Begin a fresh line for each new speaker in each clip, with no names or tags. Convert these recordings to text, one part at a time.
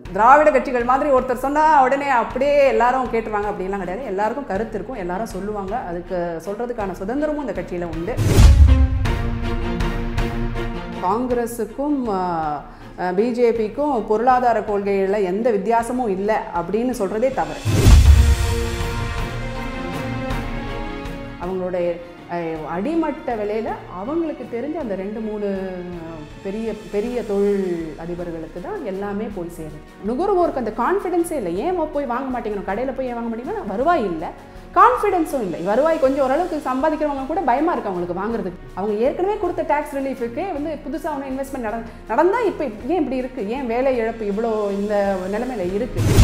திராவிட கட்சிகள் மாதிரி ஒருத்தர் சொன்னால் உடனே அப்படியே எல்லாரும் கேட்டுருவாங்க அப்படின்லாம் கிடையாது எல்லாருக்கும் கருத்து இருக்கும் எல்லாரும் சொல்லுவாங்க அதுக்கு சொல்கிறதுக்கான சுதந்திரமும் இந்த கட்சியில் உண்டு காங்கிரஸுக்கும் பிஜேபிக்கும் பொருளாதார கொள்கைகளில் எந்த வித்தியாசமும் இல்லை அப்படின்னு சொல்கிறதே தவறு அவங்களுடைய அஹ், அடிமட்ட விலையில் அவங்களுக்கு தெரிஞ்ச அந்த ரெண்டு மூணு அஹ், பெரிய பெரிய தொழில் அதிபர்களுக்கு தான் எல்லாமே போய் சேரும் நுகர்வோருக்கு அந்த கான்ஃபிடென்ஸே இல்லை ஏன் போய் வாங்க மாட்டேங்கிறோம் கடையில் போய் ஏன் வாங்க மாட்டேங்கிறோம் வருவாய் இல்லை கான்ஃபிடென்ஸும் இல்லை வருவாய் கொஞ்சம் ஓரளவுக்கு சம்பாதிக்கிறவங்க கூட பயமாக இருக்கு அவங்களுக்கு வாங்குறதுக்கு அவங்க ஏற்கனவே கொடுத்த டேக்ஸ் ரிலீஃபுக்கே வந்து புதுசாக ஒன்று இன்வெஸ்ட்மெண்ட் நட நடந்தால் இப்போ ஏன் இப்படி இருக்குது ஏன் வேலை இழப்பு இவ்வளோ இந்த நிலைமையில இருக்குது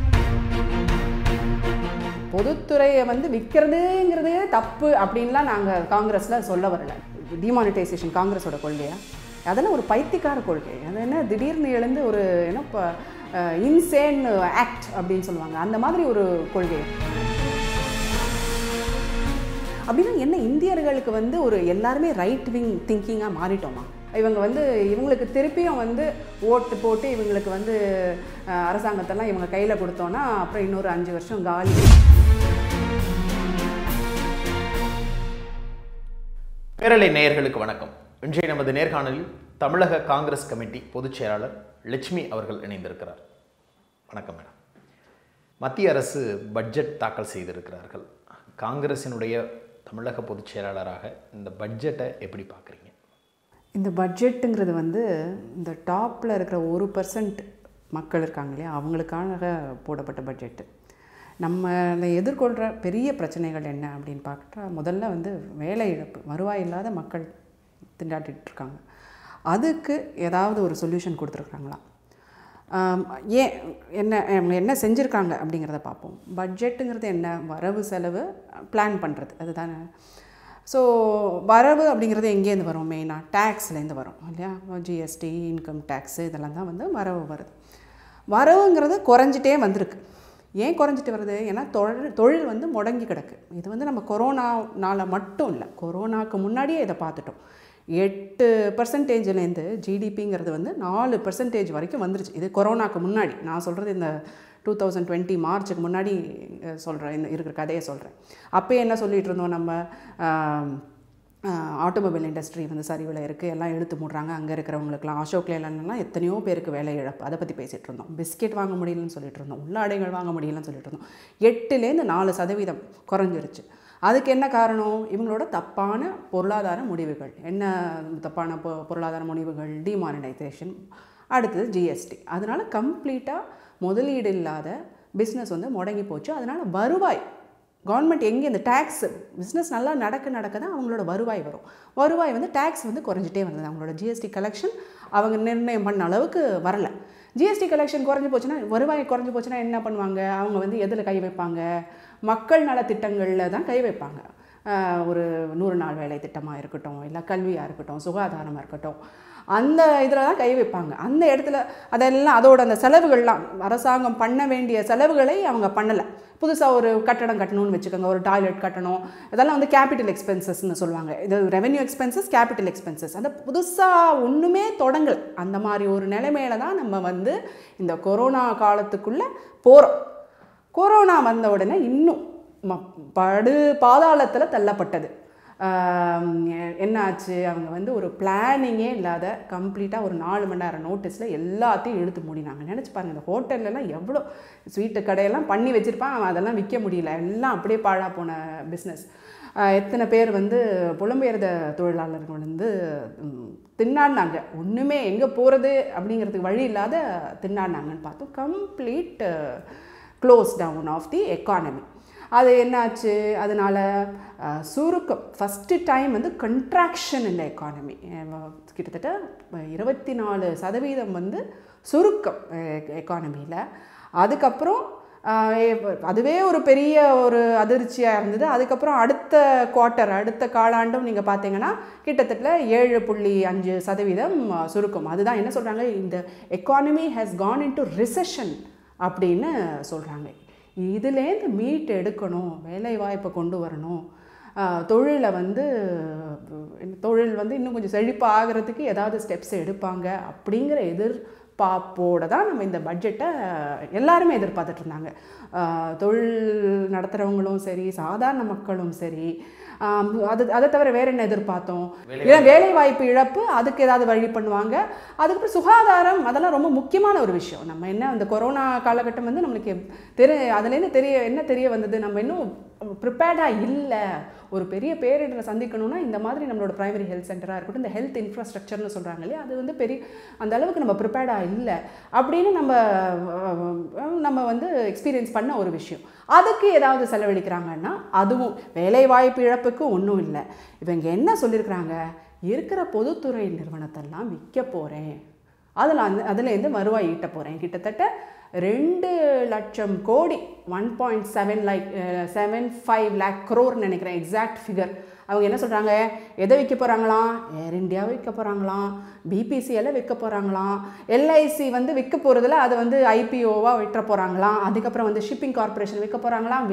பொதுத்துறையை வந்து விற்கிறதுங்கிறதே தப்பு அப்படின்லாம் நாங்கள் காங்கிரஸில் சொல்ல வரல டிமானிட்டைசேஷன் காங்கிரஸோட கொள்கையா அதெல்லாம் ஒரு பைத்தியக்கார கொள்கை அது என்ன திடீர்னு எழுந்து ஒரு என்ன இப்போ இன்சேன் ஆக்ட் அப்படின்னு சொல்லுவாங்க அந்த மாதிரி ஒரு கொள்கை அப்படின்னா என்ன இந்தியர்களுக்கு வந்து ஒரு எல்லாருமே ரைட் விங் திங்கிங்காக மாறிட்டோமா இவங்க வந்து இவங்களுக்கு திருப்பியும் வந்து ஓட்டு போட்டு இவங்களுக்கு வந்து அஹ், அரசாங்கத்தெல்லாம் இவங்க கையில் கொடுத்தோன்னா அப்புறம் இன்னொரு அஞ்சு வருஷம் காலி
பேரலை நேயர்களுக்கு வணக்கம் இன்றைய நமது நேர்காணலில் தமிழக காங்கிரஸ் கமிட்டி பொதுச் செயலாளர் லட்சுமி அவர்கள் இணைந்திருக்கிறார் வணக்கம் மேடம் மத்திய அரசு பட்ஜெட் தாக்கல் செய்திருக்கிறார்கள் காங்கிரசினுடைய தமிழக பொதுச் செயலாளராக இந்த பட்ஜெட்டை எப்படி பார்க்குறீங்க
இந்த பட்ஜெட்டுங்கிறது வந்து இந்த டாப்பில் இருக்கிற ஒரு பர்சன்ட் மக்கள் இருக்காங்க இல்லையா அவங்களுக்காக போடப்பட்ட பட்ஜெட்டு நம்ம எதிர்கொள்கிற பெரிய பிரச்சனைகள் என்ன அப்படின்னு பார்த்தா முதல்ல வந்து வேலை இழப்பு வருவாய் இல்லாத மக்கள் திண்டாட்டிட்டு இருக்காங்க அதுக்கு ஏதாவது ஒரு சொல்யூஷன் கொடுத்துருக்காங்களா ஆம், ஏன் என்ன அவங்க என்ன செஞ்சுருக்காங்க அப்படிங்கிறத பார்ப்போம் பட்ஜெட்டுங்கிறது என்ன வரவு செலவு பிளான் பண்ணுறது அதுதானே ஸோ வரவு அப்படிங்கிறது எங்கேருந்து வரும் மெயினாக டேக்ஸ்லேருந்து வரும் இல்லையா ஜிஎஸ்டி இன்கம் டேக்ஸு இதெல்லாம் தான் வந்து வரவு வருது வரவுங்கிறது குறைஞ்சிட்டே வந்திருக்கு ஏன் குறைஞ்சிட்டு வருது ஏன்னா தொழில் தொழில் வந்து முடங்கி கிடக்கு இது வந்து நம்ம கொரோனானால மட்டும் இல்லை கொரோனாக்கு முன்னாடியே இதை பார்த்துட்டோம் எட்டு பர்சன்டேஜ்லேருந்து ஜிடிபிங்கிறது வந்து நாலு பர்சன்டேஜ் வரைக்கும் வந்துருச்சு இது கொரோனாக்கு முன்னாடி நான் சொல்கிறது இந்த டூ தௌசண்ட் டுவெண்ட்டி மார்ச்சுக்கு முன்னாடி சொல்கிறேன் இந்த இருக்கிற கதையை சொல்கிறேன் அப்போயே என்ன சொல்லிட்டு இருந்தோம் நம்ம ஆம், ஆட்டோமொபைல் இண்டஸ்ட்ரி வந்து சரிவில் இருக்குது எல்லாம் இழுத்து மூடுறாங்க அங்கே இருக்கிறவங்களுக்குலாம் அசோக் லேலன்லாம் எத்தனையோ பேருக்கு வேலை இழப்பு அதை பற்றி பேசிகிட்டு இருந்தோம் பிஸ்கெட் வாங்க முடியலன்னு சொல்லிட்டு இருந்தோம் உள்ளாடைகள் வாங்க முடியலன்னு சொல்லிட்டு இருந்தோம் எட்டுலேருந்து நாலு சதவீதம் குறைஞ்சிருச்சு அதுக்கு என்ன காரணம் இவங்களோட தப்பான பொருளாதார முடிவுகள் என்ன தப்பான பொ பொருளாதார முடிவுகள் டிமானிட்டைசேஷன் அடுத்தது ஜிஎஸ்டி அதனால் கம்ப்ளீட்டாக முதலீடு இல்லாத பிஸ்னஸ் வந்து முடங்கி போச்சு அதனால் வருவாய் கவர்மெண்ட் எங்கே இந்த டேக்ஸ் பிஸ்னஸ் நல்லா நடக்க நடக்க தான் அவங்களோட வருவாய் வரும் வருவாய் வந்து டேக்ஸ் வந்து குறைஞ்சிட்டே வந்தது அவங்களோட ஜிஎஸ்டி கலெக்ஷன் அவங்க நிர்ணயம் பண்ண அளவுக்கு வரல ஜிஎஸ்டி கலெக்ஷன் குறைஞ்சி போச்சுன்னா வருவாய் குறைஞ்சி போச்சுன்னா என்ன பண்ணுவாங்க அவங்க வந்து எதில் கை வைப்பாங்க மக்கள் நல திட்டங்களில் தான் கை வைப்பாங்க ஆஹ் ஒரு நூறு நாள் வேலை திட்டமாக இருக்கட்டும் இல்லை கல்வியாக இருக்கட்டும் சுகாதாரமாக இருக்கட்டும் அந்த இதில் தான் கை வைப்பாங்க அந்த இடத்துல அதெல்லாம் அதோட அந்த செலவுகள்லாம் அரசாங்கம் பண்ண வேண்டிய செலவுகளை அவங்க பண்ணலை புதுசாக ஒரு கட்டடம் கட்டணும்னு வச்சுக்கோங்க ஒரு டாய்லெட் கட்டணும் இதெல்லாம் வந்து கேபிட்டல் எக்ஸ்பென்சஸ்னு சொல்லுவாங்க இது ரெவென்யூ எக்ஸ்பென்சஸ் கேபிட்டல் எக்ஸ்பென்சஸ் அந்த புதுசாக ஒன்றுமே தொடங்கலை அந்த மாதிரி ஒரு நிலைமையில தான் நம்ம வந்து இந்த கொரோனா காலத்துக்குள்ளே போகிறோம் கொரோனா வந்த உடனே இன்னும் ம- படு பாதாளத்தில் தள்ளப்பட்டது ஆம், எ- என்ன ஆச்சு அவங்க வந்து ஒரு பிளானிங்கே இல்லாத கம்ப்ளீட்டாக ஒரு நாலு மணி நேரம் நோட்டீஸில் எல்லாத்தையும் இழுத்து மூடினாங்க நினச்சி பாருங்கள் இந்த ஹோட்டல்லலாம் எவ்வளோ ஸ்வீட்டு கடையெல்லாம் பண்ணி வச்சுருப்பான் அவன் அதெல்லாம் விற்க முடியல எல்லாம் அப்படியே பாழா போன பிஸ்னஸ் எத்தனை பேர் வந்து புலம்பெயர்ந்த தொழிலாளர்கள் வந்து ம், திண்டாடினாங்க ஒன்றுமே எங்கே போகிறது அப்படிங்கிறதுக்கு வழி இல்லாத திண்டாடினாங்கன்னு பார்த்தோம் complete close down of the economy அது என்னாச்சு அதனால் சுருக்கம் ஃபஸ்ட்டு டைம் வந்து கண்ட்ராக்ஷன் இந்த எக்கானமி கிட்டத்தட்ட இருபத்தி நாலு சதவீதம் வந்து சுருக்கம் எக்கானமியில் அதுக்கப்புறம் ஆஹ் ஏ- அதுவே ஒரு பெரிய ஒரு அதிர்ச்சியாக இருந்தது அதுக்கப்புறம் அடுத்த குவார்ட்டர் அடுத்த காலாண்டும் நீங்கள் பார்த்தீங்கன்னா கிட்டத்தட்ட ஏழு புள்ளி அஞ்சு சதவீதம் ஆஹ், சுருக்கம் அதுதான் என்ன சொல்கிறாங்க இந்த economy has gone into recession அப்படின்னு சொல்கிறாங்க இதுலேருந்து மீட் எடுக்கணும் வேலை வாய்ப்பை கொண்டு வரணும் ஆஹ், தொழிலை வந்து அஹ், தொழில் வந்து இன்னும் கொஞ்சம் செழிப்பாக ஆகிறதுக்கு ஏதாவது ஸ்டெப்ஸ் எடுப்பாங்க அப்படிங்கிற எதிர் எதிர்பார்ப்போட தான் நம்ம இந்த பட்ஜெட்டை எல்லாருமே எதிர்பார்த்துட்டு இருந்தாங்க ஆஹ் தொழில் நடத்துகிறவங்களும் சரி சாதாரண மக்களும் சரி ஆம், அது அதை தவிர வேற என்ன எதிர்பார்த்தோம் ஏன்னா வேலை வாய்ப்பு இழப்பு அதுக்கு ஏதாவது வழி பண்ணுவாங்க அதுக்கப்புறம் சுகாதாரம் அதெல்லாம் ரொம்ப முக்கியமான ஒரு விஷயம் நம்ம என்ன இந்த கொரோனா காலகட்டம் வந்து நம்மளுக்கு தெரிய அதுலேருந்து தெரிய என்ன தெரிய வந்தது நம்ம இன்னும் ப்ரிப்பேர்டாக இல்லை ஒரு பெரிய பேரிடரை சந்திக்கணும்னா இந்த மாதிரி நம்மளோட பிரைமரி ஹெல்த் சென்டராக இருக்கட்டும் இந்த ஹெல்த் இன்ஃப்ராஸ்ட்ரக்சர்னு சொல்கிறாங்க இல்லையா அது வந்து பெரிய அந்த அளவுக்கு நம்ம ப்ரிப்பேர்டாக இல்லை அப்படின்னு நம்ம அஹ், நம்ம வந்து எக்ஸ்பீரியன்ஸ் பண்ண ஒரு விஷயம் அதுக்கு ஏதாவது செலவழிக்கிறாங்கன்னா அதுவும் வேலை வாய்ப்பு இழப்புக்கு ஒன்றும் இல்லை இவங்க என்ன சொல்லியிருக்கிறாங்க இருக்கிற பொதுத்துறை நிறுவனத்தெல்லாம் விற்க போகிறேன் அதில் அந்த அதுலேருந்து வருவாய் ஈட்ட போகிறேன் கிட்டத்தட்ட ரெண்டு லட்சம் கோடி one point seven like seven five lakh க்ரோர்னு நினைக்கிறேன் எக்ஸாக்ட் ஃபிகர் அவங்க என்ன சொல்கிறாங்க எதை விற்க போகிறாங்களாம் ஏர் இந்தியா விற்க போகிறாங்களாம் பிபிசிஎல்ல விற்க போகிறாங்களாம் எல்ஐசி வந்து விற்க போகிறதுல அதை வந்து ஐபிஓவாக விற்ற போகிறாங்களாம் அதுக்கப்புறம் வந்து ஷிப்பிங் கார்ப்பரேஷன் விற்க போகிறாங்களாம்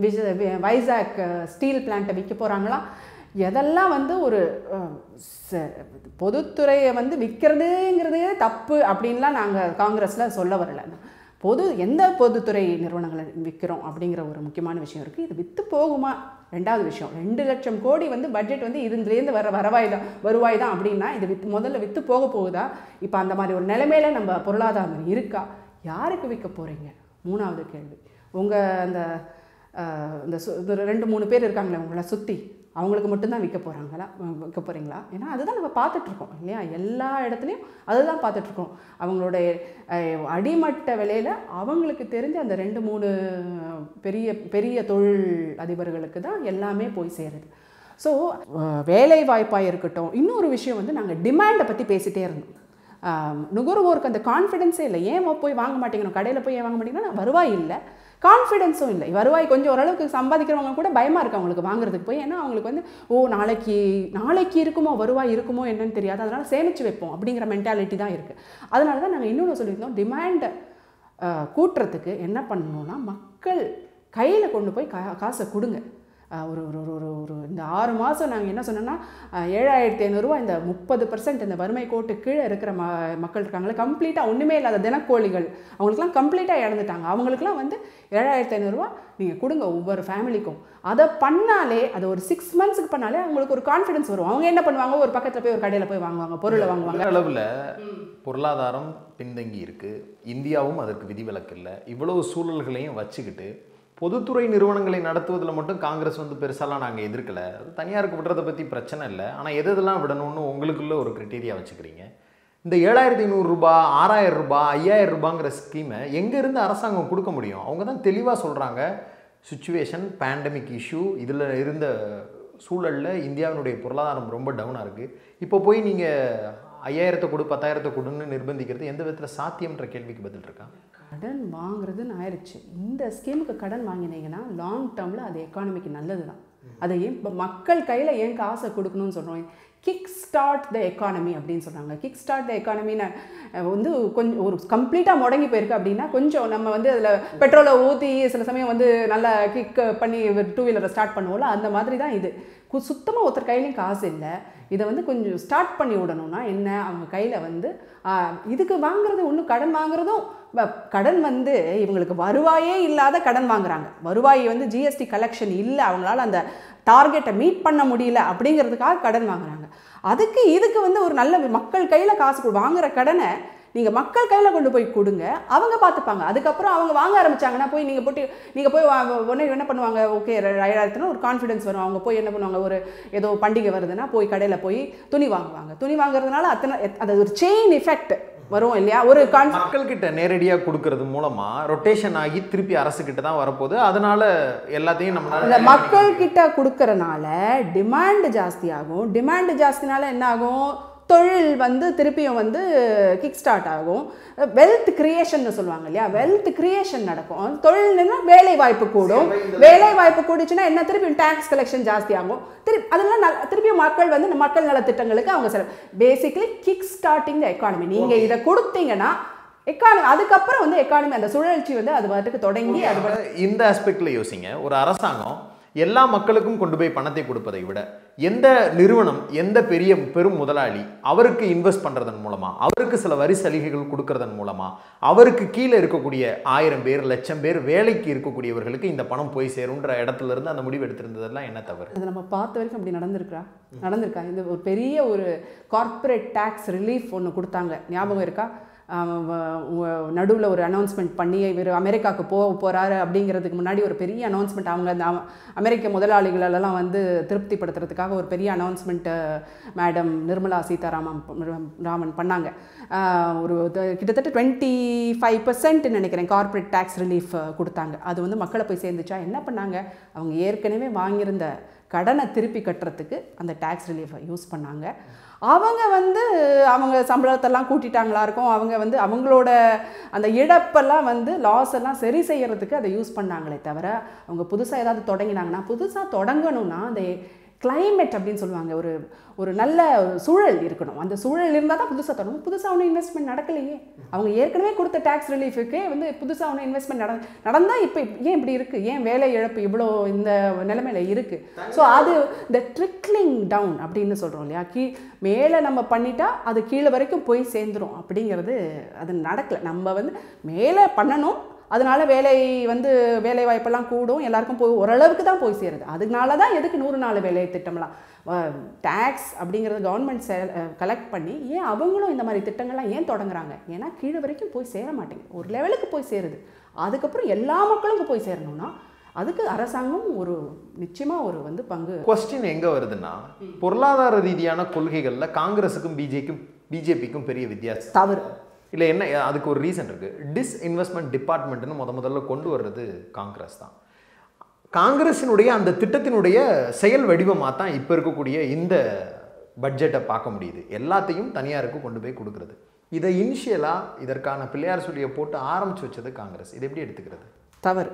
வைசாக் ஸ்டீல் பிளான்ட்டை விற்க போகிறாங்களாம் எதெல்லாம் வந்து ஒரு அஹ், ச- பொதுத்துறையை வந்து விற்கிறதுங்கிறதே தப்பு அப்படின்லாம் நாங்கள் காங்கிரஸில் சொல்ல வரல பொது எந்த பொதுத்துறை நிறுவனங்களை விற்கிறோம் அப்படிங்கிற ஒரு முக்கியமான விஷயம் இருக்குது இது விற்று போகுமா ரெண்டாவது விஷயம் ரெண்டு லட்சம் கோடி வந்து பட்ஜெட் வந்து இதுலேருந்து வர வரவாய் தான் வருவாய் தான் அப்படின்னா இது வித்து முதல்ல விற்று போக போகுதா இப்போ அந்த மாதிரி ஒரு நிலைமையில நம்ம பொருளாதாரம் இருக்கா யாருக்கு விற்க போகிறீங்க மூணாவது கேள்வி உங்கள் அந்த அஹ், இந்த சு- இந்த ரெண்டு மூணு பேர் இருக்காங்களே உங்களை சுற்றி அவங்களுக்கு மட்டும்தான் விற்க போகிறாங்களா விற்க போகிறீங்களா ஏன்னா அதுதான் நம்ம பார்த்துட்ருக்கோம் இல்லையா எல்லா இடத்துலையும் அதுதான் பார்த்துட்ருக்கோம் அவங்களுடைய அஹ், அடிமட்ட விலையில் அவங்களுக்கு தெரிஞ்ச அந்த ரெண்டு மூணு பெரிய பெரிய தொழில் அதிபர்களுக்கு தான் எல்லாமே போய் சேருது ஸோ வேலை வாய்ப்பாக இருக்கட்டும் இன்னொரு விஷயம் வந்து நாங்கள் டிமாண்டை பற்றி பேசிகிட்டே இருந்தோம் ஆம், நுகர்வோருக்கு அந்த கான்ஃபிடென்ஸே இல்லை ஏன் போய் வாங்க மாட்டேங்கிறோம் கடையில் போய் ஏன் வாங்க மாட்டேங்கன்னா வருவாய் இல்லை கான்ஃபிடென்ஸும் இல்லை வருவாய் கொஞ்சம் ஓரளவுக்கு சம்பாதிக்கிறவங்க கூட பயமாக இருக்கு அவங்களுக்கு வாங்குறதுக்கு போய் ஏன்னா அவங்களுக்கு வந்து ஓ நாளைக்கு நாளைக்கு இருக்குமோ வருவாய் இருக்குமோ என்னன்னு தெரியாது அதனால் சேமித்து வைப்போம் அப்படிங்கிற மென்டாலிட்டி தான் இருக்குது அதனால தான் நாங்கள் இன்னொன்று சொல்லியிருந்தோம் டிமாண்டை கூட்டுறதுக்கு என்ன பண்ணணும்னா மக்கள் கையில் கொண்டு போய் கா காசை கொடுங்க அஹ் ஒரு ஒரு ஒரு ஒரு ஒரு இந்த ஆறு மாதம் நாங்கள் என்ன சொன்னோன்னா அஹ் ஏழாயிரத்தி ஐநூறுரூவா இந்த முப்பது பர்சன்ட் இந்த வறுமை கோட்டு கீழே இருக்கிற ம மக்கள் இருக்காங்களே கம்ப்ளீட்டாக ஒன்றுமே இல்லாத தினக்கோழிகள் அவங்களுக்குலாம் கம்ப்ளீட்டாக இழந்துட்டாங்க அவங்களுக்குலாம் வந்து ஏழாயிரத்தி ஐநூறுரூவா நீங்கள் கொடுங்க ஒவ்வொரு ஃபேமிலிக்கும் அதை பண்ணாலே அது ஒரு சிக்ஸ் மந்த்ஸுக்கு பண்ணாலே அவங்களுக்கு ஒரு கான்ஃபிடன்ஸ் வரும் அவங்க என்ன பண்ணுவாங்க ஒரு பக்கத்தில் போய் ஒரு கடையில் போய் வாங்குவாங்க பொருளை வாங்குவாங்க
உலக அளவில் பொருளாதாரம் பின்தங்கி இருக்கு இந்தியாவும் அதற்கு விதிவிலக்கு இல்லை இவ்வளவு சூழல்களையும் வச்சுக்கிட்டு பொதுத்துறை நிறுவனங்களை நடத்துவதில் மட்டும் காங்கிரஸ் வந்து பெருசாலாம் நாங்கள் எதிர்க்கல அது தனியாருக்கு விடுறதை பற்றி பிரச்சனை இல்லை ஆனால் எது எதெல்லாம் விடணும்னு உங்களுக்குள்ள ஒரு கிரிட்டீரியா வச்சுக்கிறீங்க இந்த ஏழாயிரத்தி ஐநூறுரூபா ஆறாயிரம் ரூபாய் ஐயாயிரம் ரூபாங்கிற ஸ்கீமை எங்கேருந்து அரசாங்கம் கொடுக்க முடியும் அவங்க தான் தெளிவாக சொல்கிறாங்க சுச்சுவேஷன் பேண்டமிக் இஷ்யூ இதில் இருந்த சூழலில் இந்தியாவினுடைய பொருளாதாரம் ரொம்ப டவுனாக இருக்குது இப்போ போய் நீங்கள் ஐயாயிரத்தை கொடு பத்தாயிரத்தை கொடுன்னு நிர்பந்திக்கிறது எந்த விதத்தில் சாத்தியம்ன்ற கேள்விக்கு பதில் இருக்கா
கடன் வாங்குறதுன்னு ஆயிடுச்சு இந்த ஸ்கீமுக்கு கடன் வாங்கினீங்கன்னா லாங் டேர்மில் அது எக்கானமிக்கு நல்லது தான் அதை ஏன் இப்போ மக்கள் கையில் ஏன் காசை கொடுக்கணும்னு சொல்கிறோம் கிக் ஸ்டார்ட் த எக்கானமி அப்படின்னு சொல்கிறாங்க கிக் ஸ்டார்ட் த எக்கானமின்னு வந்து கொஞ்சம் ஒரு கம்ப்ளீட்டாக முடங்கி போயிருக்கு அப்படின்னா கொஞ்சம் நம்ம வந்து அதில் பெட்ரோலை ஊற்றி சில சமயம் வந்து நல்லா கிக் பண்ணி டூ வீலரை ஸ்டார்ட் பண்ணுவோம்ல அந்த மாதிரி தான் இது சுத்தமாக ஒருத்தர் கையிலையும் காசு இல்லை இதை வந்து கொஞ்சம் ஸ்டார்ட் பண்ணி விடணும்னா என்ன அவங்க கையில் வந்து ஆ, இதுக்கு வாங்குறது ஒன்றும் கடன் வாங்குறதும் வ- கடன் வந்து இவங்களுக்கு வருவாயே இல்லாத கடன் வாங்குறாங்க வருவாய் வந்து ஜிஎஸ்டி கலெக்ஷன் இல்லை அவங்களால அந்த டார்கெட்டை மீட் பண்ண முடியல அப்படிங்கிறதுக்காக கடன் வாங்குறாங்க அதுக்கு இதுக்கு வந்து ஒரு நல்ல மக்கள் கையில் காசு கொடு- வாங்குற கடனை நீங்கள் மக்கள் கையில் கொண்டு போய் கொடுங்க அவங்க பார்த்துப்பாங்க அதுக்கப்புறம் அவங்க வாங்க ஆரம்பிச்சாங்கன்னா போய் நீங்கள் போட்டு நீங்கள் போய் வா- உடனே என்ன பண்ணுவாங்க ஓகே ஐயாயிரத்துனா ஒரு கான்ஃபிடன்ஸ் வரும் அவங்க போய் என்ன பண்ணுவாங்க ஒரு ஏதோ பண்டிகை வருதுன்னா போய் கடையில் போய் துணி வாங்குவாங்க துணி வாங்குறதுனால அத்தனை எத்- அது ஒரு செயின் எஃபெக்ட் வரும் இல்லையா ஒரு கான்
மக்கள்கிட்ட நேரடியாக கொடுக்கறது மூலமா ரொட்டேஷன் ஆகி திருப்பி அரசு கிட்ட தான் வரப்போகுது அதனால எல்லாத்தையும்
இந்த
நம்மளால
மக்கள் கிட்ட கொடுக்கறனால டிமாண்ட் ஜாஸ்தியாகும் டிமாண்ட் ஜாஸ்தினால என்ன ஆகும் தொழில் வந்து திருப்பியும் வந்து கிக் ஸ்டார்ட் ஆகும் வெல்த் கிரியேஷன் சொல்லுவாங்க இல்லையா வெல்த் கிரியேஷன் நடக்கும் தொழில்னா வேலை வாய்ப்பு கூடும் வேலை வாய்ப்பு கூடிச்சுன்னா என்ன திருப்பியும் டேக்ஸ் கலெக்ஷன் ஜாஸ்தி ஆகும் திருப்பி அதெல்லாம் நல்ல திருப்பியும் மக்கள் வந்து இந்த மக்கள் நல திட்டங்களுக்கு அவங்க செலவு basically kick starting the economy நீங்கள் இதை கொடுத்தீங்கன்னா எக்கானமி அதுக்கப்புறம் வந்து எக்கானமி அந்த சுழற்சி வந்து அது பாட்டுக்கு தொடங்கி அது பாட்டுக்கு
இந்த ஆஸ்பெக்ட்ல யோசிங்க ஒரு அரசாங்கம் எல்லா மக்களுக்கும் கொண்டு போய் பணத்தை கொடுப்பதை விட எந்த நிறுவனம் எந்த பெரிய பெரும் முதலாளி அவருக்கு இன்வெஸ்ட் பண்றதன் மூலமா அவருக்கு சில வரி சலுகைகள் கொடுக்கறதன் மூலமா அவருக்கு கீழே இருக்கக்கூடிய ஆயிரம் பேர் லட்சம் பேர் வேலைக்கு இருக்கக்கூடியவர்களுக்கு இந்த பணம் போய் சேரும்ன்ற இடத்துல இருந்து அந்த முடிவு எடுத்திருந்ததெல்லாம் என்ன தவறு
அது நம்ம பார்த்த வரைக்கும் அப்படி நடந்திருக்கா நடந்திருக்கா இந்த ஒரு பெரிய ஒரு கார்ப்பரேட் டேக்ஸ் ரிலீஃப் ஒன்று கொடுத்தாங்க ஞாபகம் இருக்கா நடுவில் ஒரு அனௌன்ஸ்மெண்ட் பண்ணி இவர் அமெரிக்காவுக்கு போக போகிறாரு அப்படிங்கிறதுக்கு முன்னாடி ஒரு பெரிய அனௌன்ஸ்மெண்ட் அவங்க அந்த அம- அமெரிக்க முதலாளிகளெல்லாம் வந்து திருப்திப்படுத்துறதுக்காக ஒரு பெரிய அனௌன்ஸ்மெண்ட்டு மேடம் நிர்மலா சீதாராமன் ப- ராமன் பண்ணாங்க ஆஹ் ஒரு த- கிட்டத்தட்ட டுவெண்ட்டி ஃபைவ் பர்சன்ட் நினைக்கிறேன் கார்ப்பரேட் டேக்ஸ் ரிலீஃப் கொடுத்தாங்க அது வந்து மக்களை போய் சேர்ந்துச்சா என்ன பண்ணாங்க அவங்க ஏற்கனவே வாங்கியிருந்த கடனை திருப்பி கட்டுறதுக்கு அந்த டேக்ஸ் ரிலீஃபை யூஸ் பண்ணாங்க அவங்க வந்து அவங்க சம்பளத்தெல்லாம் கூட்டிட்டாங்களா இருக்கும் அவங்க வந்து அவங்களோட அந்த இழப்பெல்லாம் வந்து லாஸ் எல்லாம் சரி செய்யறதுக்கு அதை யூஸ் பண்ணாங்களே தவிர அவங்க புதுசாக ஏதாவது தொடங்கினாங்கன்னா புதுசாக தொடங்கணும்னா அந்த climate அப்படின்னு சொல்லுவாங்க ஒரு ஒரு நல்ல ஒரு சூழல் இருக்கணும் அந்த சூழல் இருந்தால் தான் புதுசாக தொடங்கும் புதுசாக ஒன்றும் இன்வெஸ்ட்மெண்ட் நடக்கலையே அவங்க ஏற்கனவே கொடுத்த டேக்ஸ் ரிலீஃபுக்கே வந்து புதுசாக ஒன்றும் இன்வெஸ்ட்மெண்ட் நட நடந்தால் இப்போ ஏன் இப்படி இருக்குது ஏன் வேலை இழப்பு இவ்வளோ இந்த நிலைமையில இருக்குது ஸோ அது இந்த ட்ரிக்லிங் டவுன் அப்படின்னு சொல்கிறோம் இல்லையா கீ மேலே நம்ம பண்ணிட்டா அது கீழே வரைக்கும் போய் சேர்ந்துரும் அப்படிங்கிறது அது நடக்கலை நம்ம வந்து மேலே பண்ணணும் அதனால வேலை வந்து வேலை வாய்ப்பெல்லாம் கூடும் எல்லாருக்கும் போய் ஓரளவுக்கு தான் போய் சேருது அதனால தான் எதுக்கு நூறு நாள் வேலை திட்டம்லாம் டேக்ஸ் அப்படிங்கிறது கவர்மெண்ட் சே கலெக்ட் பண்ணி ஏன் அவங்களும் இந்த மாதிரி திட்டங்கள்லாம் ஏன் தொடங்குறாங்க ஏன்னா கீழே வரைக்கும் போய் சேர மாட்டேங்குது ஒரு லெவலுக்கு போய் சேருது அதுக்கப்புறம் எல்லா மக்களுக்கும் போய் சேரணும்னா அதுக்கு அரசாங்கம் ஒரு நிச்சயமாக ஒரு வந்து பங்கு
கொஸ்டின் எங்க வருதுன்னா பொருளாதார ரீதியான கொள்கைகள்ல காங்கிரஸுக்கும் பிஜேக்கும் பிஜேபிக்கும் பெரிய வித்தியாசம்
தவறு
இல்லை என்ன அதுக்கு ஒரு ரீசன் இருக்கு டிஸ் இன்வெஸ்ட்மெண்ட் டிபார்ட்மெண்ட்னு முத முதல்ல கொண்டு வர்றது காங்கிரஸ் தான் காங்கிரஸினுடைய அந்த திட்டத்தினுடைய செயல் வடிவமாக தான் இப்போ இருக்கக்கூடிய இந்த பட்ஜெட்டை பார்க்க முடியுது எல்லாத்தையும் தனியாருக்கு கொண்டு போய் கொடுக்குறது இதை இனிஷியலாக இதற்கான பிள்ளையார் சொல்லியை போட்டு ஆரம்பிச்சு வச்சது காங்கிரஸ் இது எப்படி எடுத்துக்கிறது
தவறு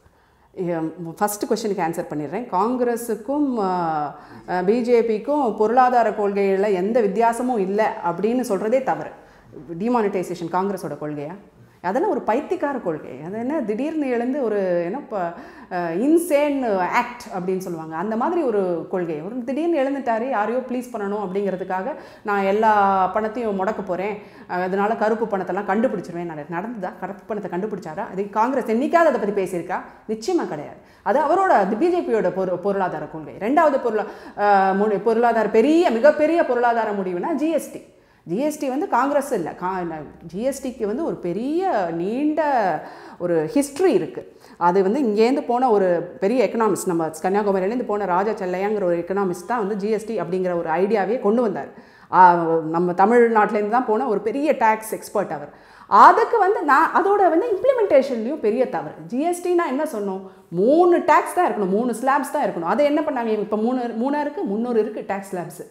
ஃபஸ்ட்டு கொஷனுக்கு ஆன்சர் பண்ணிடுறேன் காங்கிரஸுக்கும் பிஜேபிக்கும் பொருளாதார கொள்கைகளில் எந்த வித்தியாசமும் இல்லை அப்படின்னு சொல்கிறதே தவறு டிமானிட்டைசேஷன் காங்கிரஸோட கொள்கையா அதெல்லாம் ஒரு பைத்தியக்கார கொள்கை அது என்ன திடீர்னு எழுந்து ஒரு என்ன இப்போ இன்சேன் ஆக்ட் அப்படின்னு சொல்லுவாங்க அந்த மாதிரி ஒரு கொள்கை ஒரு திடீர்னு எழுந்துட்டாரு யாரையோ ப்ளீஸ் பண்ணணும் அப்படிங்கிறதுக்காக நான் எல்லா பணத்தையும் முடக்க போகிறேன் அதனால கருப்பு பணத்தெல்லாம் கண்டுபிடிச்சிருவேன் நட- நடந்ததா கருப்பு பணத்தை கண்டுபிடிச்சாரா அது காங்கிரஸ் என்னைக்காவது அதை பற்றி பேசியிருக்கா நிச்சயமாக கிடையாது அது அவரோட அது பிஜேபியோட பொரு பொருளாதார கொள்கை ரெண்டாவது பொருளா அஹ், முடி- பொருளாதார பெரிய மிகப்பெரிய பொருளாதார முடிவுனா ஜிஎஸ்டி ஜிஎஸ்டி வந்து காங்கிரஸ் இல்லை கா ஜிஎஸ்டிக்கு வந்து ஒரு பெரிய நீண்ட ஒரு ஹிஸ்ட்ரி இருக்குது அது வந்து இங்கேருந்து போன ஒரு பெரிய எக்கனாமிஸ்ட் நம்ம கன்னியாகுமரியிலேருந்து போன ராஜா செல்லையாங்கிற ஒரு எக்கனாமிஸ்ட் தான் வந்து ஜிஎஸ்டி அப்படிங்கிற ஒரு ஐடியாவே கொண்டு வந்தார் ஆ, நம்ம தமிழ்நாட்டிலேருந்து தான் போன ஒரு பெரிய டேக்ஸ் எக்ஸ்பர்ட் அவர் அதுக்கு வந்து நான் அதோட வந்து இம்ப்ளிமெண்டேஷன்லேயும் பெரிய தவறு ஜிஎஸ்டினா என்ன சொன்னோம் மூணு டேக்ஸ் தான் இருக்கணும் மூணு ஸ்லாப்ஸ் தான் இருக்கணும் அதை என்ன பண்ணாங்க இப்போ மூணு மூணா இருக்குது முந்நூறு இருக்குது டேக்ஸ் ஸ்லாப்ஸு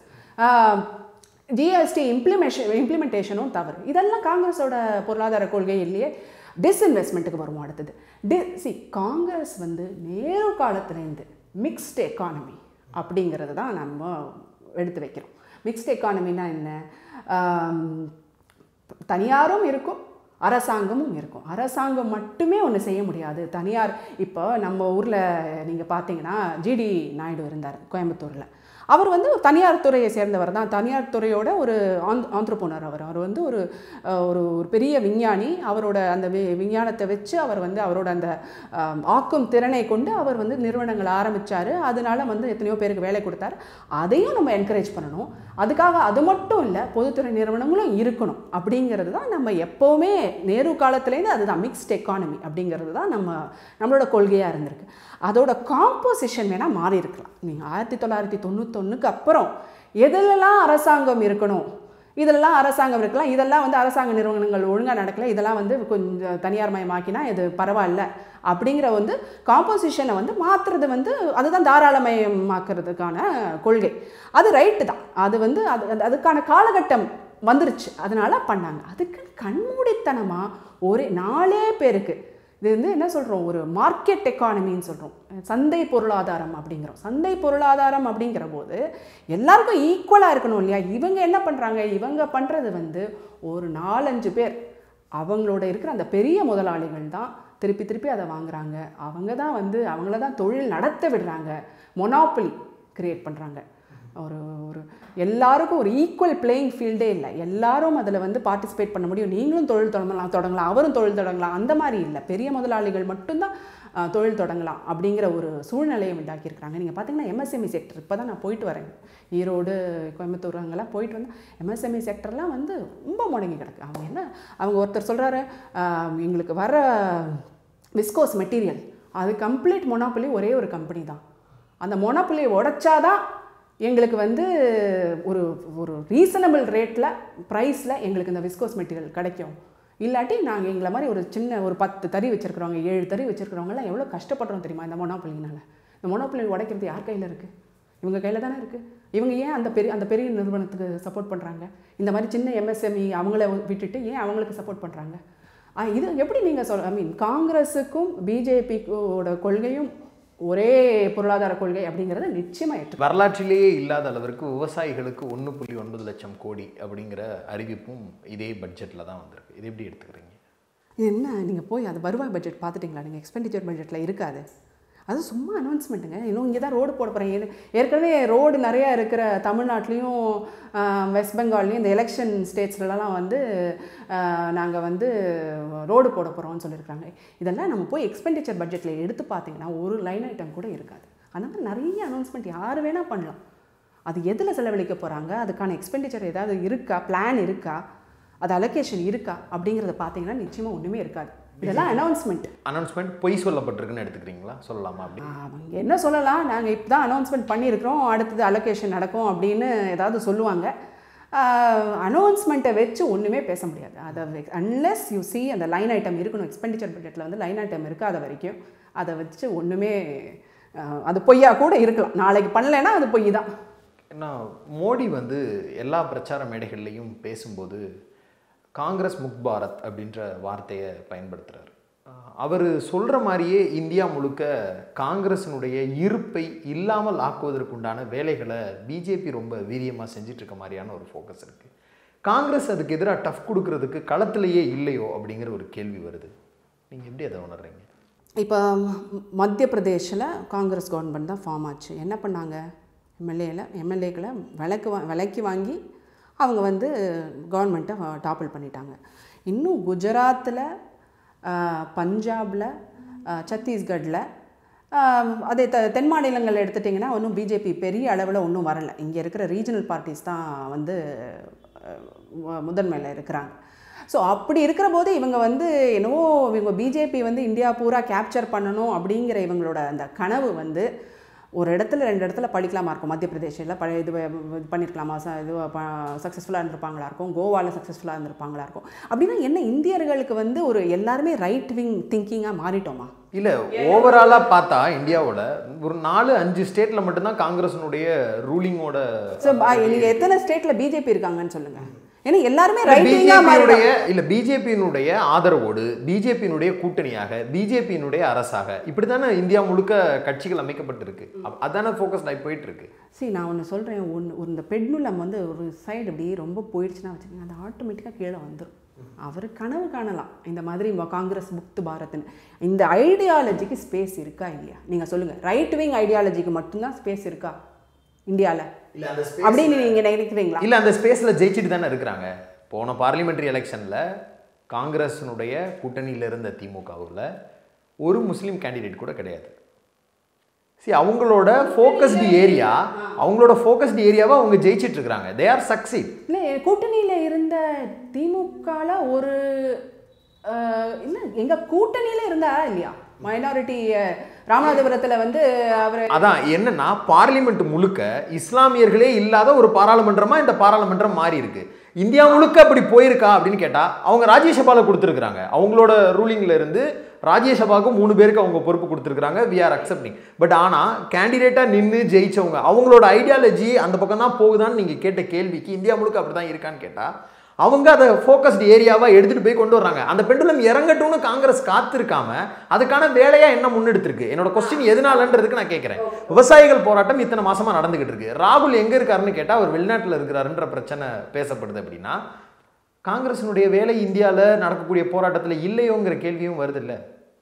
ஜிஎஸ்டி இம்ப்ளிமேஷன் இம்ப்ளிமெண்டேஷனும் தவறு இதெல்லாம் காங்கிரஸோட பொருளாதார கொள்கை இல்லையே டிஸ்இன்வெஸ்ட்மெண்ட்டுக்கு வருவோம் அடுத்தது டி சி காங்கிரஸ் வந்து நேரு காலத்துலேருந்து மிக்ஸ்டு எக்கானமி அப்படிங்கிறது தான் நம்ம எடுத்து வைக்கிறோம் மிக்ஸ்டு எக்கானமினா என்ன ஆம், தனியாரும் இருக்கும் அரசாங்கமும் இருக்கும் அரசாங்கம் மட்டுமே ஒன்று செய்ய முடியாது தனியார் இப்போ நம்ம ஊரில் நீங்கள் பார்த்தீங்கன்னா ஜிடி நாயுடு இருந்தார் கோயம்புத்தூரில் அவர் வந்து ஒரு தனியார் துறையை சேர்ந்தவர் தான் தனியார் துறையோட ஒரு ஆந்த் ஆந்திரப்போனர் அவர் அவர் வந்து ஒரு அஹ், ஒரு ஒரு பெரிய விஞ்ஞானி அவரோட அந்த வி விஞ்ஞானத்தை வச்சு அவர் வந்து அவரோட அந்த ஆம், ஆக்கும் திறனை கொண்டு அவர் வந்து நிறுவனங்கள் ஆரம்பித்தார் அதனால வந்து எத்தனையோ பேருக்கு வேலை கொடுத்தாரு அதையும் நம்ம என்கரேஜ் பண்ணணும் அதுக்காக அது மட்டும் இல்லை பொதுத்துறை நிறுவனங்களும் இருக்கணும் அப்படிங்கிறது தான் நம்ம எப்போவுமே நேரு காலத்துலேருந்து அதுதான் மிக்ஸ்ட் எக்கானமி அப்படிங்கிறது தான் நம்ம நம்மளோட கொள்கையாக இருந்திருக்கு அதோட காம்போசிஷன் வேணால் மாறி இருக்கலாம் நீங்கள் ஆயிரத்தி தொள்ளாயிரத்தி தொண்ணூத்தொன்னுக்கு அப்புறம் எதுலலாம் அரசாங்கம் இருக்கணும் இதெல்லாம் அரசாங்கம் இருக்கலாம் இதெல்லாம் வந்து அரசாங்க நிறுவனங்கள் ஒழுங்காக நடக்கல இதெல்லாம் வந்து கொஞ்சம் தனியார் மயமாக்கினா இது பரவாயில்ல அப்படிங்கிற வந்து காம்போசிஷனை வந்து மாற்றுறது வந்து அதுதான் தாராளமயமாக்குறதுக்கான கொள்கை அது ரைட்டு தான் அது வந்து அது அது- அதுக்கான காலகட்டம் வந்துருச்சு அதனால பண்ணாங்க அதுக்கு கண்மூடித்தனமாக ஒரே நாலே பேருக்கு இது வந்து என்ன சொல்கிறோம் ஒரு மார்க்கெட் எக்கானமின்னு சொல்கிறோம் சந்தை பொருளாதாரம் அப்படிங்கிறோம் சந்தை பொருளாதாரம் அப்படிங்கிற போது எல்லாருக்கும் ஈக்குவலாக இருக்கணும் இல்லையா இவங்க என்ன பண்ணுறாங்க இவங்க பண்ணுறது வந்து ஒரு நாலஞ்சு பேர் அவங்களோட இருக்கிற அந்த பெரிய முதலாளிகள் தான் திருப்பி திருப்பி அதை வாங்குறாங்க அவங்க தான் வந்து அவங்கள தான் தொழில் நடத்த விடுறாங்க மொனாப்பலி கிரியேட் பண்ணுறாங்க ஒரு ஒரு எல்லாருக்கும் ஒரு ஈக்குவல் பிளேயிங் ஃபீல்டே இல்லை எல்லாரும் அதில் வந்து பார்ட்டிசிபேட் பண்ண முடியும் நீங்களும் தொழில் தொடங்கலாம் தொடங்கலாம் அவரும் தொழில் தொடங்கலாம் அந்த மாதிரி இல்லை பெரிய முதலாளிகள் மட்டும்தான் அஹ், தொழில் தொடங்கலாம் அப்படிங்கிற ஒரு சூழ்நிலையை உண்டாக்கியிருக்கிறாங்க நீங்கள் பார்த்தீங்கன்னா எம்எஸ்எம்இ செக்டர் இப்போ தான் நான் போயிட்டு வரேன் ஈரோடு கோயம்புத்தூர் அங்கெல்லாம் போயிட்டு வந்து எம்எஸ்எம்இ செக்டர்லாம் வந்து ரொம்ப முடங்கி கிடக்கு அவங்க என்ன அவங்க ஒருத்தர் சொல்கிறாரு எங்களுக்கு வர விஸ்கோஸ் மெட்டீரியல் அது கம்ப்ளீட் மொனாப்புலி ஒரே ஒரு கம்பெனி தான் அந்த மொனாப்புலியை உடைச்சாதான் எங்களுக்கு வந்து ஒரு ஒரு ரீசனபிள் ரேட்டில் ப்ரைஸில் எங்களுக்கு இந்த விஸ்கோஸ் மெட்டீரியல் கிடைக்கும் இல்லாட்டி நாங்கள் எங்களை மாதிரி ஒரு சின்ன ஒரு பத்து தறி வச்சுருக்கிறவங்க ஏழு தறி வச்சுருக்கிறவங்கலாம் எவ்வளோ கஷ்டப்படுறோம் தெரியுமா இந்த மொனாப்புலினால இந்த மொனாப்புலி உடைக்கிறது யார் கையில் இருக்குது இவங்க கையில் தானே இருக்குது இவங்க ஏன் அந்த பெரிய அந்த பெரிய நிறுவனத்துக்கு சப்போர்ட் பண்ணுறாங்க இந்த மாதிரி சின்ன எம்எஸ்எம்இ அவங்கள விட்டுட்டு ஏன் அவங்களுக்கு சப்போர்ட் பண்ணுறாங்க இது எப்படி நீங்கள் சொல் ஐ மீன் காங்கிரஸுக்கும் பிஜேபிக்கோட கொள்கையும் ஒரே பொருளாதார கொள்கை அப்படிங்கிறத நிச்சயமாக ஏற்று
வரலாற்றிலேயே இல்லாத அளவிற்கு விவசாயிகளுக்கு ஒன்று புள்ளி ஒன்பது லட்சம் கோடி அப்படிங்கிற அறிவிப்பும் இதே பட்ஜெட்டில் தான் வந்திருக்கு இது எப்படி எடுத்துக்கிறீங்க
என்ன நீங்கள் போய் அது வருவாய் பட்ஜெட் பார்த்துட்டிங்களா நீங்கள் எக்ஸ்பெண்டிச்சர் பட்ஜெட்டில் இருக்காது அது சும்மா அனௌன்ஸ்மெண்ட்டுங்க இன்னும் இங்கே தான் ரோடு போட போகிறேன் ஏற்கனவே ரோடு நிறையா இருக்கிற தமிழ்நாட்டிலையும் வெஸ்ட் பெங்கால்லையும் இந்த எலெக்ஷன் ஸ்டேட்ஸ்லலாம் வந்து நாங்கள் வந்து ரோடு போட போகிறோம்னு சொல்லியிருக்காங்க இதெல்லாம் நம்ம போய் எக்ஸ்பெண்டிச்சர் பட்ஜெட்டில் எடுத்து பார்த்தீங்கன்னா ஒரு லைன் ஐட்டம் கூட இருக்காது அந்த மாதிரி நிறைய அனௌன்ஸ்மெண்ட் யார் வேணால் பண்ணலாம் அது எதில் செலவழிக்க போகிறாங்க அதுக்கான எக்ஸ்பெண்டிச்சர் ஏதாவது இருக்கா பிளான் இருக்கா அது அலோகேஷன் இருக்கா அப்படிங்கிறத பார்த்தீங்கன்னா நிச்சயமாக ஒன்றுமே இருக்காது இதெல்லாம் அனௌன்ஸ்மெண்ட்
அனௌன்ஸ்மெண்ட் பொய் சொல்லப்பட்டிருக்குன்னு எடுத்துக்கிறீங்களா சொல்லலாமா அப்படி
அவங்க என்ன சொல்லலாம் நாங்கள் இப்போ தான் அனௌன்ஸ்மெண்ட் பண்ணியிருக்கிறோம் அடுத்தது அலோகேஷன் நடக்கும் அப்படின்னு ஏதாவது சொல்லுவாங்க அனௌன்ஸ்மெண்ட்டை வச்சு ஒன்றுமே பேச முடியாது அதை அன்லெஸ் யூ see அந்த லைன் ஐட்டம் இருக்கணும் எக்ஸ்பெண்டிச்சர் பட்ஜெட்டில் வந்து லைன் ஐட்டம் இருக்காத வரைக்கும் அதை வச்சு ஒன்றுமே அஹ், அது பொய்யா கூட இருக்கலாம் நாளைக்கு பண்ணலைன்னா அது பொய் தான்
ஏன்னா மோடி வந்து எல்லா பிரச்சார மேடைகள்லையும் பேசும்போது காங்கிரஸ் முக் பாரத் அப்படின்ற வார்த்தையை பயன்படுத்துகிறார் அவர் சொல்கிற மாதிரியே இந்தியா முழுக்க காங்கிரஸினுடைய இருப்பை இல்லாமல் ஆக்குவதற்குண்டான வேலைகளை பிஜேபி ரொம்ப வீரியமாக செஞ்சுட்டு இருக்க மாதிரியான ஒரு ஃபோக்கஸ் இருக்குது காங்கிரஸ் அதுக்கு எதிராக டஃப் கொடுக்கறதுக்கு களத்திலேயே இல்லையோ அப்படிங்கிற ஒரு கேள்வி வருது நீங்கள் எப்படி அதை உணர்றீங்க
இப்போ மத்திய பிரதேஷில் காங்கிரஸ் கவர்மெண்ட் தான் ஃபார்ம் ஆச்சு என்ன பண்ணாங்க எம்எல்ஏல எம்எல்ஏக்களை விலைக்கு வா விலைக்கு வாங்கி அவங்க வந்து கவர்மெண்ட்டை டாப்பிள் பண்ணிட்டாங்க இன்னும் குஜராத்தில் பஞ்சாபில் சத்தீஸ்கட்டில் அதே த தென் மாநிலங்கள் எடுத்துட்டிங்கன்னா ஒன்றும் பிஜேபி பெரிய அளவில் ஒன்றும் வரலை இங்கே இருக்கிற ரீஜனல் பார்ட்டிஸ் தான் வந்து அஹ், முதன்மையில் இருக்கிறாங்க ஸோ அப்படி இருக்கிற போது இவங்க வந்து என்னவோ இவங்க பிஜேபி வந்து இந்தியா பூரா கேப்சர் பண்ணணும் அப்படிங்கிற இவங்களோட அந்த கனவு வந்து ஒரு இடத்துல ரெண்டு இடத்துல படிக்கலாமா இருக்கும் மத்திய பிரதேசில் பழைய இது இது பண்ணியிருக்கலாமா ச இது சக்ஸஸ்ஃபுல்லாக இருந்திருப்பாங்களா இருக்கும் கோவாவில் சக்ஸஸ்ஃபுல்லாக இருந்திருப்பாங்களா இருக்கும் அப்படின்னா என்ன இந்தியர்களுக்கு வந்து ஒரு எல்லாருமே ரைட் விங் திங்கிங்காக மாறிட்டோமா
இல்லை ஓவராலாக பார்த்தா இந்தியாவோட ஒரு நாலு அஞ்சு ஸ்டேட்டில் மட்டும்தான் காங்கிரஸினுடைய ரூலிங்கோட
ஸோ நீங்கள் எத்தனை ஸ்டேட்டில் பிஜேபி இருக்காங்கன்னு சொல்லுங்கள் ஏன்னா எல்லாருமே ரைட் விங்காக மாறிட்டோம்
பிஜேபியினுடைய இல்ல பிஜேபியினுடைய ஆதரவோடு பிஜேபியினுடைய கூட்டணியாக பிஜேபியினுடைய அரசாக இப்படித்தானே இந்தியா முழுக்க கட்சிகள் அமைக்கப்பட்டிருக்கு அப்ப அதானே ஃபோக்கஸ் ஆகி போயிட்டு இருக்கு
சரி நான் ஒன்று சொல்கிறேன் ஒன்று ஒரு இந்த பெண்ணுலம் வந்து ஒரு சைடு அப்படியே ரொம்ப போயிடுச்சுன்னா வச்சுக்கோங்க அது ஆட்டோமேட்டிக்காக கீழே வந்துடும் அவர் கனவு காணலாம் இந்த மாதிரி ம- காங்கிரஸ் முக்து பாரத்னு இந்த ஐடியாலஜிக்கு ஸ்பேஸ் இருக்கா இல்லையா நீங்கள் சொல்லுங்கள் ரைட் விங் ஐடியாலஜிக்கு மட்டும்தான் ஸ்பேஸ் இருக்கா இந்தியாவில்
இல்ல அந்த
அப்படின்னு நீங்கள் நினைக்கிறீங்களா
இல்ல அந்த ஸ்பேஸ்ல ஜெயிச்சுட்டு தானே இருக்கிறாங்க போன பார்லிமெண்ட்ரி எலெக்ஷன்ல காங்கிரஸினுடைய கூட்டணியில இருந்த திமுகவுல ஒரு முஸ்லீம் கேண்டிடேட் கூட கிடையாது சரி அவங்களோட ஃபோக்கஸ்டு ஏரியா அவங்களோட ஃபோக்கஸ்டு ஏரியாவை அவங்க ஜெயிச்சிட்டு இருக்காங்க தே ஆர் சக்சீட்
இல்லை கூட்டணியில் இருந்த திமுகல ஒரு இல்லை எங்கள் கூட்டணியில் இருந்தா இல்லையா மைனாரிட்டி ராமநாதபுரத்தில் வந்து அவர்
அதான் என்னன்னா பார்லிமெண்ட் முழுக்க இஸ்லாமியர்களே இல்லாத ஒரு பாராளுமன்றமா இந்த பாராளுமன்றம் மாறி இருக்கு இந்தியா முழுக்க அப்படி போயிருக்கா அப்படின்னு கேட்டா அவங்க ராஜ்யசபால கொடுத்துருக்காங்க அவங்களோட ரூலிங்ல இருந்து ராஜ்யசபாவுக்கு மூணு பேருக்கு அவங்க பொறுப்பு கொடுத்துருக்காங்க வி ஆர் அக்செப்டிங் பட் ஆனா கேண்டிடேட்டா நின்று ஜெயிச்சவங்க அவங்களோட ஐடியாலஜி அந்த பக்கம் தான் போகுதான்னு நீங்க கேட்ட கேள்விக்கு இந்தியா முழுக்க அப்படிதான் இருக்கான்னு கேட்டா அவங்க அதை ஃபோக்கஸ்டு ஏரியாவா எடுத்துட்டு போய் கொண்டு வர்றாங்க அந்த பெண்டுலம் இறங்கட்டும்னு காங்கிரஸ் காத்திருக்காம அதுக்கான வேலையா என்ன முன்னெடுத்திருக்கு என்னோட கொஸ்டின் எதனாலன்றதுக்கு நான் கேட்கிறேன் விவசாயிகள் போராட்டம் இத்தனை மாசமா நடந்துகிட்டு இருக்கு ராகுல் எங்க இருக்காருன்னு கேட்டா அவர் வெளிநாட்டுல இருக்கிறாருன்ற பிரச்சனை பேசப்படுது அப்படின்னா காங்கிரசினுடைய வேலை இந்தியாவில் நடக்கக்கூடிய போராட்டத்தில் இல்லையோங்கிற கேள்வியும் வருது இல்லை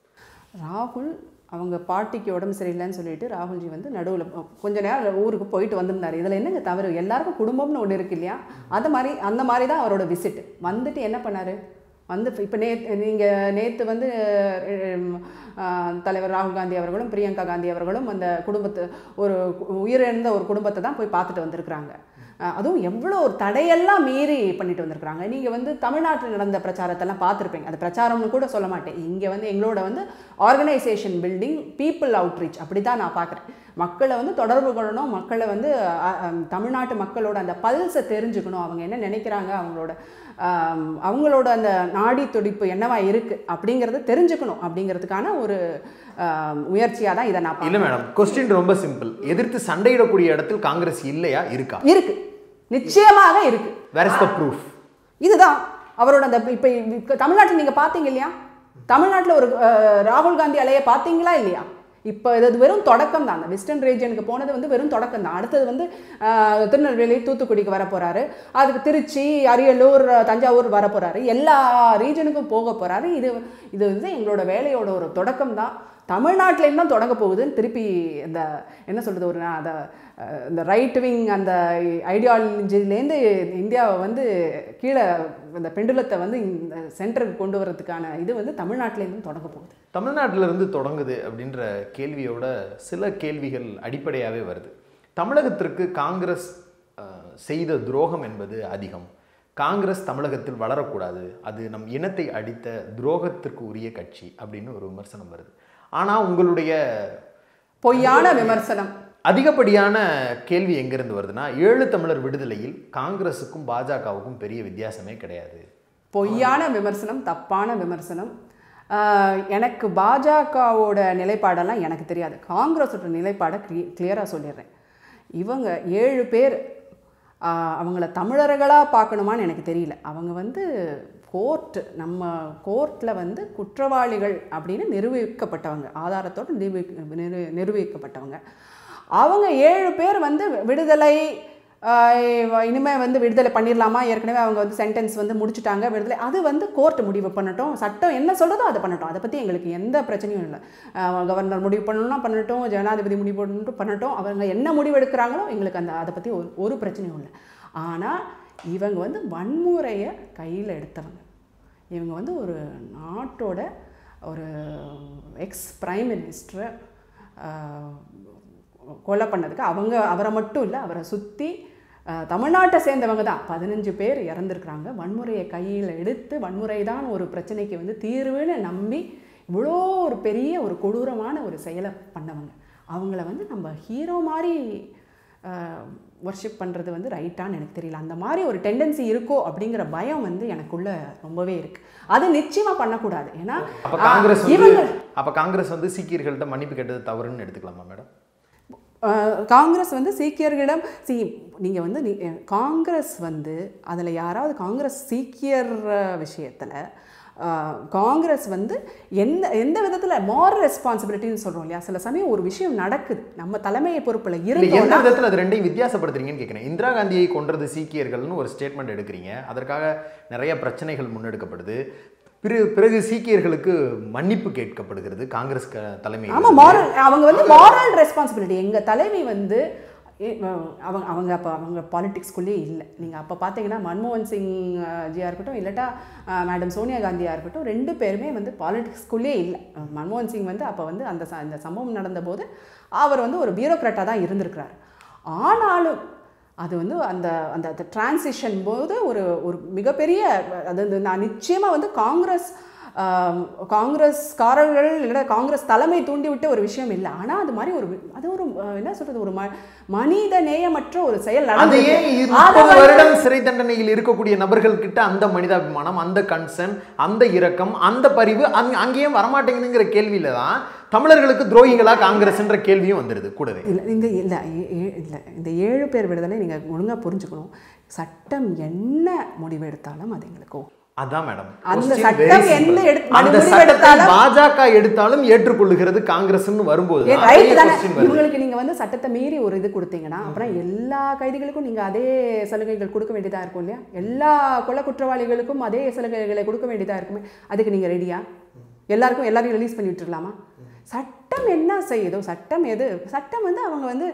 ராகுல் அவங்க பாட்டிக்கு உடம்பு சரியில்லைன்னு சொல்லிட்டு ராகுல்ஜி வந்து நடுவில் கொஞ்ச நேரம் ஊருக்கு போயிட்டு வந்திருந்தார் இதில் என்னங்க தவறு எல்லாருக்கும் குடும்பம்னு ஒன்று இருக்கு இல்லையா அது மாதிரி அந்த மாதிரி தான் அவரோட விசிட் வந்துட்டு என்ன பண்ணார் வந்து இப்போ நே நீங்கள் நேற்று வந்து உம், ஆஹ், தலைவர் ராகுல் காந்தி அவர்களும் பிரியங்கா காந்தி அவர்களும் அந்த குடும்பத்தை ஒரு உயிரிழந்த ஒரு குடும்பத்தை தான் போய் பார்த்துட்டு வந்திருக்கிறாங்க அஹ் அதுவும் எவ்வளோ ஒரு தடையெல்லாம் மீறி பண்ணிட்டு வந்திருக்கிறாங்க நீங்கள் வந்து தமிழ்நாட்டில் நடந்த பிரச்சாரத்தெல்லாம் பார்த்துருப்பீங்க அது பிரச்சாரம்னு கூட சொல்ல மாட்டேன் இங்கே வந்து எங்களோட வந்து ஆர்கனைசேஷன் பில்டிங் பீப்புள் அவுட்ரீச் அப்படி தான் நான் பார்க்குறேன் மக்களை வந்து தொடர்பு கொள்ளணும் மக்களை வந்து அஹ், அஹ், தமிழ்நாட்டு மக்களோட அந்த பல்ஸை தெரிஞ்சுக்கணும் அவங்க என்ன நினைக்கிறாங்க அவங்களோட ஆம், அவங்களோட அந்த நாடி துடிப்பு என்னவா இருக்குது அப்படிங்கிறத தெரிஞ்சுக்கணும் அப்படிங்கிறதுக்கான ஒரு முயற்சியாக தான் இதை நான்
இல்லை
பார்க்குறேன்
மேடம் கொஸ்டின் ரொம்ப சிம்பிள் எதிர்த்து சண்டையிடக்கூடிய இடத்தில் காங்கிரஸ் இல்லையா இருக்கா
இருக்கு நிச்சயமாக இருக்கு
வேர் இஸ் த ப்ரூஃப்
இதுதான் அவரோட அந்த இப்போ தமிழ்நாட்டில் நீங்கள் பார்த்தீங்க இல்லையா தமிழ்நாட்டில் ஒரு அஹ், ராகுல் காந்தி அலையை பார்த்தீங்களா இல்லையா இப்போ இது வெறும் தொடக்கம் தான் அந்த வெஸ்டர்ன் ரீஜனுக்கு போனது வந்து வெறும் தொடக்கம் தான் அடுத்தது வந்து அஹ், திருநெல்வேலி தூத்துக்குடிக்கு வர போகிறாரு அதுக்கு திருச்சி அரியலூர் தஞ்சாவூர் வர போகிறாரு எல்லா ரீஜனுக்கும் போக போகிறாரு இது இது வந்து எங்களோட வேலையோட ஒரு தொடக்கம் தான் தமிழ்நாட்டிலேருந்து தான் தொடங்க போகுதுன்னு திருப்பி இந்த என்ன சொல்கிறது ஒரு நான் அதை அஹ், இந்த ரைட் விங் அந்த ஐடியாலஜிலேருந்து இந்தியாவை வந்து கீழே இந்த பெண்டுலத்தை வந்து இந்த சென்டருக்கு கொண்டு வரதுக்கான இது வந்து தமிழ்நாட்டிலேருந்து தொடங்க போகுது
தமிழ்நாட்டில இருந்து தொடங்குது அப்படின்ற கேள்வியோட சில கேள்விகள் அடிப்படையாகவே வருது தமிழகத்திற்கு காங்கிரஸ் அஹ், செய்த துரோகம் என்பது அதிகம் காங்கிரஸ் தமிழகத்தில் வளரக்கூடாது அது நம் இனத்தை அடித்த துரோகத்திற்கு உரிய கட்சி அப்படின்னு ஒரு விமர்சனம் வருது ஆனால் உங்களுடைய
பொய்யான விமர்சனம்
அதிகப்படியான கேள்வி எங்கிருந்து வருதுன்னா ஏழு தமிழர் விடுதலையில் காங்கிரஸுக்கும் பாஜகவுக்கும் பெரிய வித்தியாசமே கிடையாது
பொய்யான விமர்சனம் தப்பான விமர்சனம் ஆஹ், எனக்கு பாஜகவோட நிலைப்பாடெல்லாம் எனக்கு தெரியாது காங்கிரஸோட நிலைப்பாடை க்ளி கிளியராக சொல்லிடுறேன் இவங்க ஏழு பேர் ஆஹ், அவங்கள தமிழர்களாக பார்க்கணுமான்னு எனக்கு தெரியல அவங்க வந்து கோர்ட் நம்ம கோர்ட்டில் வந்து குற்றவாளிகள் அப்படின்னு நிரூபிக்கப்பட்டவங்க ஆதாரத்தோடு நிரூபி நிரு நிரூபிக்கப்பட்டவங்க அவங்க ஏழு பேர் வந்து விடுதலை ஆஹ் இனிமே வந்து விடுதலை பண்ணிடலாமா ஏற்கனவே அவங்க வந்து சென்டென்ஸ் வந்து முடிச்சுட்டாங்க விடுதலை அது வந்து கோர்ட் முடிவு பண்ணட்டும் சட்டம் என்ன சொல்கிறதோ அதை பண்ணட்டும் அதை பற்றி எங்களுக்கு எந்த பிரச்சனையும் இல்லை ஆஹ் கவர்னர் முடிவு பண்ணணும்னா பண்ணட்டும் ஜனாதிபதி முடிவு பண்ணட்டும் பண்ணட்டும் அவங்க என்ன முடிவு எடுக்கிறாங்களோ எங்களுக்கு அந்த அதை பற்றி ஒரு ஒரு பிரச்சனையும் இல்லை ஆனால் இவங்க வந்து வன்முறையை கையில் எடுத்தவங்க இவங்க வந்து ஒரு நாட்டோட ஒரு எக்ஸ் பிரைம் மினிஸ்டரை கொலை பண்ணதுக்கு அவங்க அவரை மட்டும் இல்லை அவரை சுற்றி தமிழ்நாட்டை சேர்ந்தவங்க தான் பதினஞ்சு பேர் இறந்துருக்குறாங்க வன்முறையை கையில் எடுத்து வன்முறை தான் ஒரு பிரச்சனைக்கு வந்து தீர்வுன்னு நம்பி இவ்வளோ ஒரு பெரிய ஒரு கொடூரமான ஒரு செயலை பண்ணவங்க அவங்கள வந்து நம்ம ஹீரோ மாதிரி ஒர்ஷிப் பண்ணுறது வந்து ரைட்டான்னு எனக்கு தெரியல அந்த மாதிரி ஒரு டெண்டன்சி இருக்கோ அப்படிங்கிற பயம் வந்து எனக்குள்ள ரொம்பவே இருக்குது அது நிச்சயமாக பண்ணக்கூடாது ஏன்னா
அப்ப காங்கிரஸ் வந்து
இவங்க
அப்ப காங்கிரஸ் வந்து சீக்கியர்கள்ட்ட மன்னிப்பு கேட்டது தவறுன்னு எடுத்துக்கலாமா மேடம்
அஹ் காங்கிரஸ் வந்து சீக்கியர்களிடம் சி நீங்கள் வந்து நீ- அஹ் காங்கிரஸ் வந்து அதில் யாராவது காங்கிரஸ் சீக்கியர் விஷயத்தில் காங்கிரஸ் வந்து எந்த எந்த விதத்தில் மாரல் ரெஸ்பான்சிபிலிட்டின்னு சொல்கிறோம் இல்லையா சில சமயம் ஒரு விஷயம் நடக்குது நம்ம தலைமையை பொறுப்பில்
இல்ல எந்த
இருந்தோம்னா
விதத்துல அது ரெண்டையும் வித்தியாசப்படுத்துறீங்கன்னு கேட்குறேன் இந்திரா காந்தியை கொன்றது சீக்கியர்கள்னு ஒரு ஸ்டேட்மெண்ட் எடுக்கிறீங்க அதற்காக நிறைய பிரச்சனைகள் முன்னெடுக்கப்படுது பிறகு பிறகு சீக்கியர்களுக்கு மன்னிப்பு கேட்கப்படுகிறது காங்கிரஸ் க- தலைமையில்
ஆமாம் மாரல் அவங்க வந்து மாரல் ரெஸ்பான்சிபிலிட்டி எங்கள் தலைவி வந்து எ- அவங்க அவங்க அப்போ அவங்க பாலிடிக்ஸ்குள்ளேயே இல்லை நீங்கள் அப்போ பார்த்தீங்கன்னா மன்மோகன் சிங் அஹ், ஜியா இருக்கட்டும் இல்லாட்டா அஹ், மேடம் சோனியா காந்தியாக இருக்கட்டும் ரெண்டு பேருமே வந்து பாலிடிக்ஸ்குள்ளேயே இல்லை அஹ், மன்மோகன் சிங் வந்து அப்போ வந்து அந்த ச- அந்த சம்பவம் நடந்தபோது அவர் வந்து ஒரு பியூரோக்ராட்டாக தான் இருந்திருக்கிறார் ஆனாலும் அது வந்து அந்த அந்த அந்த டிரான்சிஷன் போது ஒரு ஒரு மிகப்பெரிய அது வந்து நான் நிச்சயமாக வந்து காங்கிரஸ் ஆம், காங்கிரஸ்காரர்கள் இல்லைன்னா காங்கிரஸ் தலைமை தூண்டிவிட்ட ஒரு விஷயம் இல்லை ஆனால் அது மாதிரி ஒரு வி- அது ஒரு அஹ், என்ன சொல்றது ஒரு ம மனித நேயமற்ற ஒரு செயல்
அது
நடந்தது.
ஏன் இரு-
அதை
முப்பது
வந்து-
வருடம் சிறை தண்டனையில் இருக்கக்கூடிய நபர்கள் கிட்ட அந்த மனிதாபிமானம் அந்த கன்சர்ன் அந்த இரக்கம் அந்த பரிவு அங்க அங்கேயும் வரமாட்டேங்குதுங்கிற கேள்வியில தான் தமிழர்களுக்கு துரோகிகளா காங்கிரஸ்ன்ற கேள்வியும் வந்துடுது கூடவே
இல்லை இந்த இல்லை இல்லை இந்த ஏழு பேர் விடுதலை நீங்கள் ஒழுங்காக புரிஞ்சுக்கணும் சட்டம் என்ன முடிவு எடுத்தாலும் அது எங்களுக்கு
அதான் மேடம்
அந்த
Question
சட்டம்
very simple.
எந்த எடுத்து-
அந்த
முடிவு
சட்டத்தை
எடுத்தாலும்
பாஜக எடுத்தாலும் ஏற்றுக்கொள்ளுகிறது காங்கிரஸ்னு வரும்போது
ஏ,
தான்
right
பெரிய
தானே
question வருது.
இவங்களுக்கு நீங்க வந்து சட்டத்தை மீறி ஒரு இது கொடுத்தீங்கன்னா அப்புறம் எல்லா கைதிகளுக்கும் நீங்க அதே சலுகைகள் கொடுக்க வேண்டியதா இருக்கும் இல்லையா எல்லா கொலை குற்றவாளிகளுக்கும் அதே சலுகைகளை கொடுக்க வேண்டியதா இருக்குமே அதுக்கு நீங்க ரெடியா எல்லாருக்கும் எல்லாரையும் ரிலீஸ் பண்ணி விட்டுறலாமா சட்டம் என்ன செய்யுதோ சட்டம் எது சட்டம் வந்து அவங்க வந்து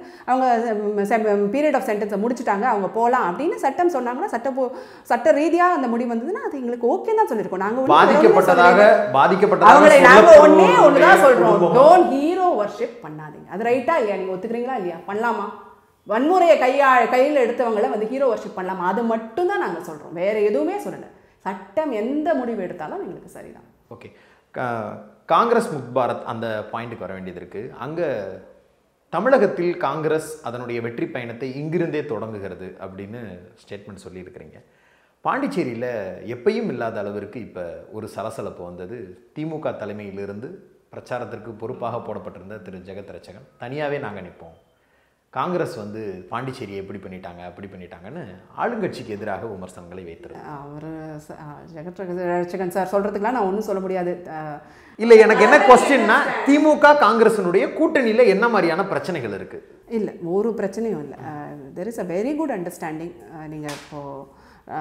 அவங்க பீரியட் ஆஃப் சென்டென்ஸை முடிச்சுட்டாங்க அவங்க போகலாம் அப்படின்னு சட்டம் சொன்னாங்கன்னா சட்ட போ- சட்ட ரீதியாக அந்த முடிவு வந்ததுன்னா அது எங்களுக்கு ஓகே தான் சொல்லியிருக்கோம் நாங்கள்
பாதிக்கப்பட்டதாக பாதிக்கப்பட்டதாக
அவங்களை நாங்க ஒண்ணே
சொல்லப்படுபவர்களுடைய
ஒண்ணுதான் சொல்றோம்
குடும்பம்.
டோன்ட் ஹீரோ வர்ஷிப் பண்ணாதீங்க அது ரைட்டா இல்லையா நீங்க ஒத்துக்கிறீங்களா இல்லையா பண்ணலாமா வன்முறையை கையா கையில் எடுத்தவங்கள வந்து ஹீரோ வர்ஷிப் பண்ணலாமா அது மட்டும் தான் நாங்க சொல்றோம் வேற எதுவுமே சொல்லல சட்டம் எந்த முடிவு எடுத்தாலும் எங்களுக்கு சரிதான்
ஓகே காங்கிரஸ் முக் பாரத் அந்த பாயிண்ட்டுக்கு வர வேண்டியது இருக்கு அங்க தமிழகத்தில் காங்கிரஸ் அதனுடைய வெற்றி பயணத்தை இங்கிருந்தே தொடங்குகிறது அப்படின்னு ஸ்டேட்மெண்ட் சொல்லியிருக்கிறீங்க பாண்டிச்சேரியில் எப்பயும் இல்லாத அளவிற்கு இப்போ ஒரு சலசலப்பு வந்தது திமுக தலைமையிலிருந்து பிரச்சாரத்திற்கு பொறுப்பாக போடப்பட்டிருந்த திரு ஜெகத் ரட்சகன் தனியாகவே நாங்கள் நிற்போம் காங்கிரஸ் வந்து பாண்டிச்சேரியை எப்படி பண்ணிட்டாங்க அப்படி பண்ணிட்டாங்கன்னு ஆளுங்கட்சிக்கு எதிராக விமர்சனங்களை வைத்திருந்தார்
அவர் ஜெகத் ரட்சகன் சார் சொல்றதுக்குலாம் நான் ஒன்றும் சொல்ல முடியாது அஹ்,
இல்ல எனக்கு என்ன கொஸ்டின்னா திமுக காங்கிரசினுடைய கூட்டணியில என்ன மாதிரியான பிரச்சனைகள் இருக்கு
இல்லை ஒரு பிரச்சனையும் இல்லை there is a very good understanding நீங்கள் இப்போது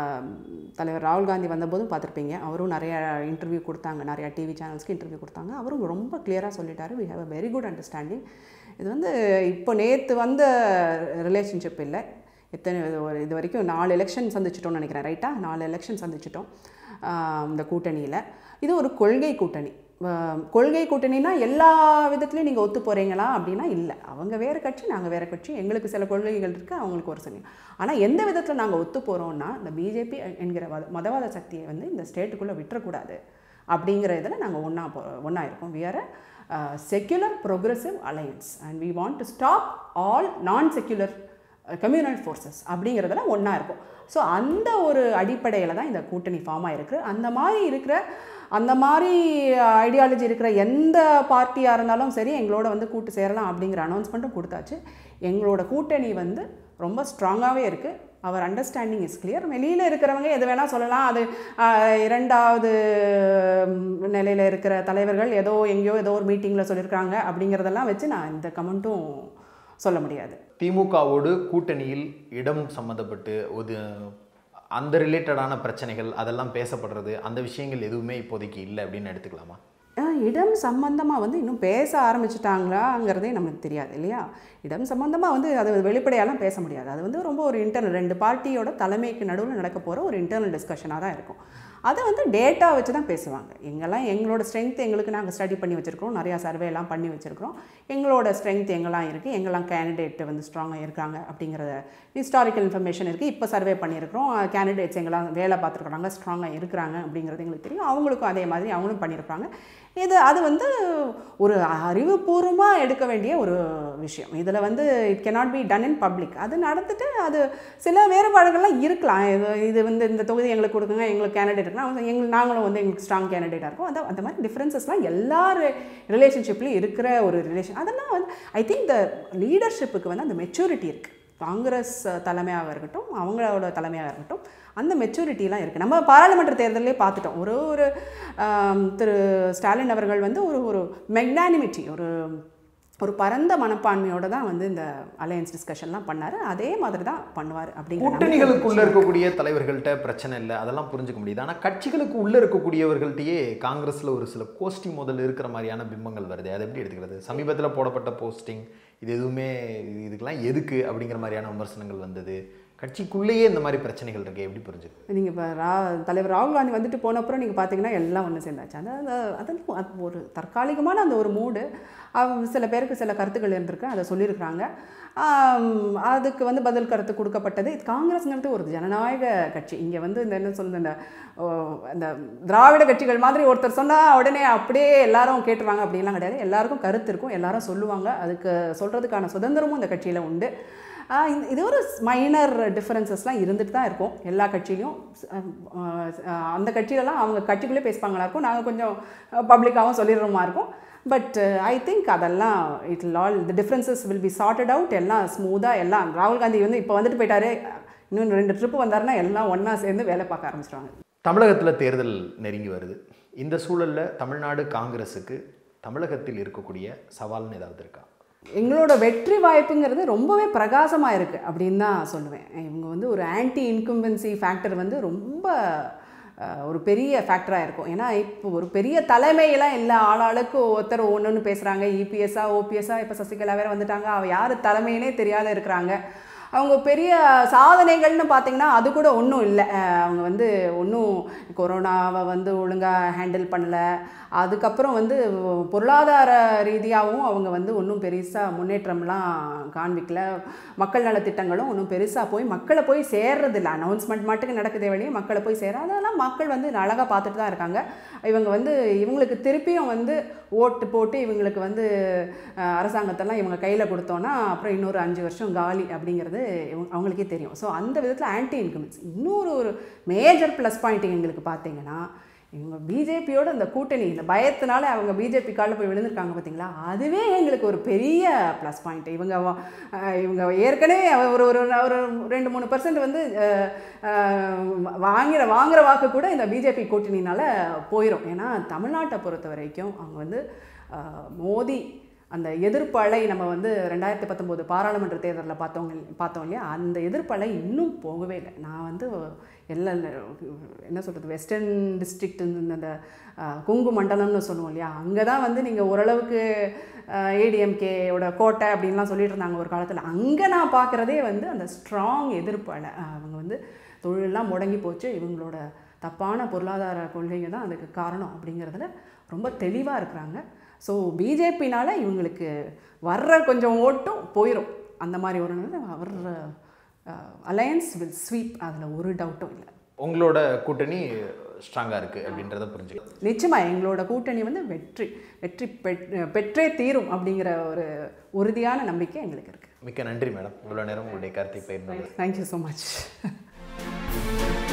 தலைவர் ராகுல் காந்தி வந்தபோதும் பார்த்துருப்பீங்க அவரும் நிறைய இன்டர்வியூ கொடுத்தாங்க நிறையா டிவி சேனல்ஸ்க்கு இன்டர்வியூ கொடுத்தாங்க அவரும் ரொம்ப கிளியராக சொல்லிட்டாரு we have a very good understanding இது வந்து இப்போ நேற்று வந்த ரிலேஷன்ஷிப் இல்லை எத்தனை இது ஒரு இது வரைக்கும் நாலு எலெக்ஷன் சந்திச்சிட்டோம்னு நினைக்கிறேன் ரைட்டா நாலு எலெக்ஷன் சந்திச்சிட்டோம் ஆஹ் இந்த கூட்டணியில் இது ஒரு கொள்கை கூட்டணி ஆஹ் கொள்கை கூட்டணினா எல்லா விதத்துலையும் நீங்கள் ஒத்து போகிறீங்களா அப்படின்னா இல்லை அவங்க வேறு கட்சி நாங்கள் வேறு கட்சி எங்களுக்கு சில கொள்கைகள் இருக்குது அவங்களுக்கு ஒரு சில ஆனால் எந்த விதத்தில் நாங்கள் ஒத்து போகிறோம்னா இந்த பிஜேபி என்கிற மத- மதவாத சக்தியை வந்து இந்த ஸ்டேட்டுக்குள்ளே விட்டுறக்கூடாது அப்படிங்கிற இதில் நாங்கள் ஒன்றா போ ஒன்றா இருக்கோம் we are a secular progressive alliance and we want to stop all non secular communal forces அப்படிங்கிறதுல ஒன்றா இருக்கும் ஸோ அந்த ஒரு அடிப்படையில் தான் இந்த கூட்டணி ஃபார்ம் ஆயிருக்கு அந்த மாதிரி இருக்கிற அந்த மாதிரி ஐடியாலஜி இருக்கிற எந்த பார்ட்டியாக இருந்தாலும் சரி எங்களோட வந்து கூட்டு சேரலாம் அப்படிங்கிற அனௌன்ஸ்மெண்ட்டும் கொடுத்தாச்சு எங்களோட கூட்டணி வந்து ரொம்ப ஸ்ட்ராங்காகவே இருக்குது அவர் அண்டர்ஸ்டாண்டிங் இஸ் clear வெளியில் இருக்கிறவங்க எது வேணால் சொல்லலாம் அது ஆஹ், இரண்டாவது நிலையில் இருக்கிற தலைவர்கள் ஏதோ எங்கேயோ ஏதோ ஒரு மீட்டிங்கில் சொல்லியிருக்காங்க அப்படிங்கிறதெல்லாம் வச்சு நான் இந்த கமெண்ட்டும் சொல்ல முடியாது
திமுகவோடு கூட்டணியில் இடம் சம்மந்தப்பட்டு ஒரு அந்த ரிலேட்டடான பிரச்சனைகள் அதெல்லாம் பேசப்படுறது அந்த விஷயங்கள் எதுவுமே இப்போதைக்கு இல்லை அப்படின்னு எடுத்துக்கலாமா
ஆஹ், இடம் சம்பந்தமாக வந்து இன்னும் பேச ஆரம்பிச்சிட்டாங்களாங்கிறதே நமக்கு தெரியாது இல்லையா இடம் சம்பந்தமாக வந்து அது வெளிப்படையாலாம் பேச முடியாது அது வந்து ரொம்ப ஒரு இன்டர்னல் ரெண்டு பார்ட்டியோட தலைமைக்கு நடுவில் நடக்க போகிற ஒரு இன்டர்னல் டிஸ்கஷனாக தான் இருக்கும் அதை வந்து டேட்டா வச்சு தான் பேசுவாங்க எங்கெல்லாம் எங்களோட ஸ்ட்ரென்த் எங்களுக்கு நாங்கள் ஸ்டடி பண்ணி வச்சுருக்கோம் நிறையா சர்வேலாம் பண்ணி வச்சுருக்கிறோம் எங்களோட ஸ்ட்ரென்த் எங்கெல்லாம் இருக்குது எங்கெல்லாம் கேண்டிடேட் வந்து ஸ்ட்ராங்காக இருக்காங்க அப்படிங்கிறத ஹிஸ்டாரிக்கல் இன்ஃபர்மேஷன் இருக்குது இப்போ சர்வே பண்ணியிருக்கிறோம் கேண்டிடேட்ஸ் எங்கெல்லாம் வேலை பார்த்துருக்குறாங்க ஸ்ட்ராங்காக இருக்கிறாங்க அப்படிங்கிறது எங்களுக்கு தெரியும் அவங்களுக்கும் அதே மாதிரி அவங்களும் பண்ணியிருப்பாங்க இது அது வந்து ஒரு அறிவுபூர்வமாக எடுக்க வேண்டிய ஒரு விஷயம் இதில் வந்து it cannot be done in public அது நடந்துட்டு அது சில வேறுபாடுகள்லாம் இருக்கலாம் இது இது வந்து இந்த தொகுதி எங்களுக்கு கொடுக்குங்க எங்களுக்கு கேண்டிடேட் இருக்கலாம் அவங்க எங்களுக்கு நாங்களும் வந்து எங்களுக்கு ஸ்ட்ராங் கேண்டிடேட்டாக இருக்கும் அந்த அந்த மாதிரி டிஃப்ரென்சஸ்லாம் எல்லா ரிலேஷன்ஷிப்லையும் இருக்கிற ஒரு ரிலேஷன் அதெல்லாம் வந்து ஐ திங்க் த லீடர்ஷிப்புக்கு வந்து அந்த மெச்சூரிட்டி இருக்குது காங்கிரஸ் தலைமையாக இருக்கட்டும் அவங்களோட தலைமையாக இருக்கட்டும் அந்த மெச்சூரிட்டிலாம் இருக்குது நம்ம பாராளுமன்ற தேர்தலே பார்த்துட்டோம் ஒரு ஒரு ஆம், திரு ஸ்டாலின் அவர்கள் வந்து ஒரு ஒரு மெக்னானிமிட்டி ஒரு ஒரு பரந்த மனப்பான்மையோட தான் வந்து இந்த அலையன்ஸ் டிஸ்கஷன்லாம் பண்ணார் அதே மாதிரி தான் பண்ணுவார் அப்படிங்கிற நம்பிக்கை
கூட்டணிகளுக்குள்ள இருக்கக்கூடிய தலைவர்கள்ட்ட பிரச்சனை இல்லை அதெல்லாம் புரிஞ்சுக்க முடியுது ஆனால் கட்சிகளுக்கு உள்ள இருக்கக்கூடியவர்கள்ட்டயே காங்கிரஸ்ல ஒரு சில கோஷ்டி முதல்ல இருக்கிற மாதிரியான பிம்பங்கள் வருது அதை எப்படி எடுத்துக்கிறது சமீபத்தில் போடப்பட்ட போஸ்டிங் இது எதுவுமே இதுக்கெல்லாம் எதுக்கு அப்படிங்கிற மாதிரியான விமர்சனங்கள் வந்தது கட்சிக்குள்ளேயே இந்த மாதிரி பிரச்சனைகள் இருக்கு எப்படி புரிஞ்சுது
நீங்கள் இப்போ ரா தலைவர் ராகுல் காந்தி வந்துட்டு போன அப்புறம் நீங்கள் பார்த்தீங்கன்னா எல்லாம் ஒன்று சேர்ந்தாச்சு அந்த அந்த அதெல்லாம் அது ஒரு தற்காலிகமான அந்த ஒரு மூடு சில பேருக்கு சில கருத்துக்கள் இருந்திருக்கு அதை சொல்லியிருக்கிறாங்க ஆம், அதுக்கு வந்து பதில் கருத்து கொடுக்கப்பட்டது இது காங்கிரஸ்ங்கிறது ஒரு ஜனநாயக கட்சி இங்கே வந்து இந்த என்ன சொல்லுது இந்த ஓ, இந்த திராவிட கட்சிகள் மாதிரி ஒருத்தர் சொன்னால் உடனே அப்படியே எல்லாரும் கேட்டுருவாங்க அப்படின்லாம் கிடையாது எல்லாருக்கும் கருத்து இருக்கும் எல்லாரும் சொல்லுவாங்க அதுக்கு சொல்கிறதுக்கான சுதந்திரமும் இந்த கட்சியில் உண்டு ஆஹ் இந்த- இது ஒரு மைனர் டிஃப்ரென்சஸ்லாம் இருந்துட்டு தான் இருக்கும் எல்லா கட்சியிலையும் ஆஹ் அந்த கட்சியிலலாம் அவங்க கட்சிக்குள்ளே பேசுவாங்களா இருக்கும் நாங்கள் கொஞ்சம் பப்ளிக்காகவும் சொல்லிடுறோமா இருக்கும் பட் ஐ திங்க் அதெல்லாம் it all the differences will be sorted out எல்லாம் ஸ்மூத்தாக எல்லாம் ராகுல் காந்தி வந்து இப்போ வந்துட்டு போயிட்டாரு இன்னும் ரெண்டு ட்ரிப்பு வந்தாருன்னா எல்லாம் ஒன்றா சேர்ந்து வேலை பார்க்க ஆரம்பிச்சிடுவாங்க
தமிழகத்தில் தேர்தல் நெருங்கி வருது இந்த சூழலில் தமிழ்நாடு காங்கிரஸுக்கு தமிழகத்தில் இருக்கக்கூடிய சவால்னு ஏதாவது இருக்கா
எங்களோட வெற்றி வாய்ப்புங்கிறது ரொம்பவே பிரகாசமாக இருக்குது அப்படின்னு தான் சொல்லுவேன் இவங்க வந்து ஒரு ஆன்டி இன்கும்பன்சி ஃபேக்டர் வந்து ரொம்ப அஹ், ஒரு பெரிய ஃபேக்டராக இருக்கும் ஏன்னா இப்போ ஒரு பெரிய தலைமையெல்லாம் இல்லை ஆளாளுக்கு ஒருத்தர் ஒன்று ஒன்று பேசுகிறாங்க இபிஎஸ்ஸா ஓபிஎஸ்ஸா இப்போ சசிகலா வேற வந்துட்டாங்க அவ யார் தலைமையினே தெரியாத இருக்கிறாங்க அவங்க பெரிய சாதனைகள்னு பார்த்தீங்கன்னா அது கூட ஒன்றும் இல்லை அஹ் அவங்க வந்து ஒன்றும் கொரோனாவை வந்து ஒழுங்காக ஹேண்டில் பண்ணலை அதுக்கப்புறம் வந்து பொருளாதார ரீதியாகவும் அவங்க வந்து ஒன்றும் பெருசாக முன்னேற்றம்லாம் காண்பிக்கல மக்கள் நலத்திட்டங்களும் ஒன்றும் பெருசாக போய் மக்களை போய் சேர்றதில்ல அனௌன்ஸ்மெண்ட் மட்டுக்கு நடக்குதே வழியே மக்களை போய் சேர அதெல்லாம் மக்கள் வந்து அழகாக பார்த்துட்டு தான் இருக்காங்க இவங்க வந்து இவங்களுக்கு திருப்பியும் வந்து ஓட்டு போட்டு இவங்களுக்கு வந்து அஹ், அரசாங்கத்தெல்லாம் இவங்க கையில் கொடுத்தோன்னா அப்புறம் இன்னொரு அஞ்சு வருஷம் காலி அப்படிங்கிறது இவங்க அவங்களுக்கே தெரியும் ஸோ அந்த விதத்தில் ஆன்டி இன்கம்ஸ் இன்னொரு ஒரு மேஜர் ப்ளஸ் பாயிண்ட் எங்களுக்கு பார்த்தீங்கன்னா இவங்க பிஜேபியோட அந்த கூட்டணி இந்த பயத்தினால அவங்க பிஜேபி காலில் போய் விழுந்திருக்காங்க பார்த்தீங்களா அதுவே எங்களுக்கு ஒரு பெரிய ப்ளஸ் பாயிண்ட் இவங்க வா- அஹ் இவங்க ஏற்கனவே ஒரு ஒரு ஒரு ரெண்டு மூணு பர்சன்ட் வந்து அஹ், அஹ், வாங்கிற வாங்குற வாக்கு கூட இந்த பிஜேபி கூட்டணினால போயிடும் ஏன்னா தமிழ்நாட்டை பொறுத்த வரைக்கும் அவங்க வந்து அஹ், மோடி அந்த எதிர்ப்பலை நம்ம வந்து ரெண்டாயிரத்தி பத்தொம்போது பாராளுமன்ற தேர்தலில் பார்த்தவங்க பார்த்தோம் இல்லையா அந்த எதிர்ப்பலை இன்னும் போகவே இல்லை நான் வந்து எல்லா என்ன சொல்கிறது வெஸ்டர்ன் டிஸ்ட்ரிக்ட் அந்த அஹ், கொங்கு மண்டலம்னு சொல்லுவோம் இல்லையா அங்கே தான் வந்து நீங்கள் ஓரளவுக்கு ஏடிஎம்கேயோட கோட்டை அப்படின்லாம் சொல்லிட்டு இருந்தாங்க ஒரு காலத்தில் அங்கே நான் பார்க்குறதே வந்து அந்த ஸ்ட்ராங் எதிர்ப்பலை அவங்க வந்து தொழிலெல்லாம் முடங்கி போச்சு இவங்களோட தப்பான பொருளாதார கொள்கைங்க தான் அதுக்கு காரணம் அப்படிங்கிறதுல ரொம்ப தெளிவாக இருக்கிறாங்க ஸோ பிஜேபினால இவங்களுக்கு வர்ற கொஞ்சம் ஓட்டும் போயிடும் அந்த மாதிரி ஒரு வர்ற அலையன்ஸ் வில் ஸ்வீப் அதில் ஒரு டவுட்டும் இல்லை
உங்களோட கூட்டணி ஸ்ட்ராங்காக இருக்குது அப்படின்றத புரிஞ்சுக்கலாம்
நிச்சயமா எங்களோட கூட்டணி வந்து வெற்றி வெற்றி பெற்- பெற்றே தீரும் அப்படிங்கிற ஒரு உறுதியான நம்பிக்கை எங்களுக்கு இருக்குது
மிக்க நன்றி மேடம் இவ்வளோ நேரம் உங்களுடைய கருத்தை பகிர்ந்தது
தேங்க்யூ ஸோ மச்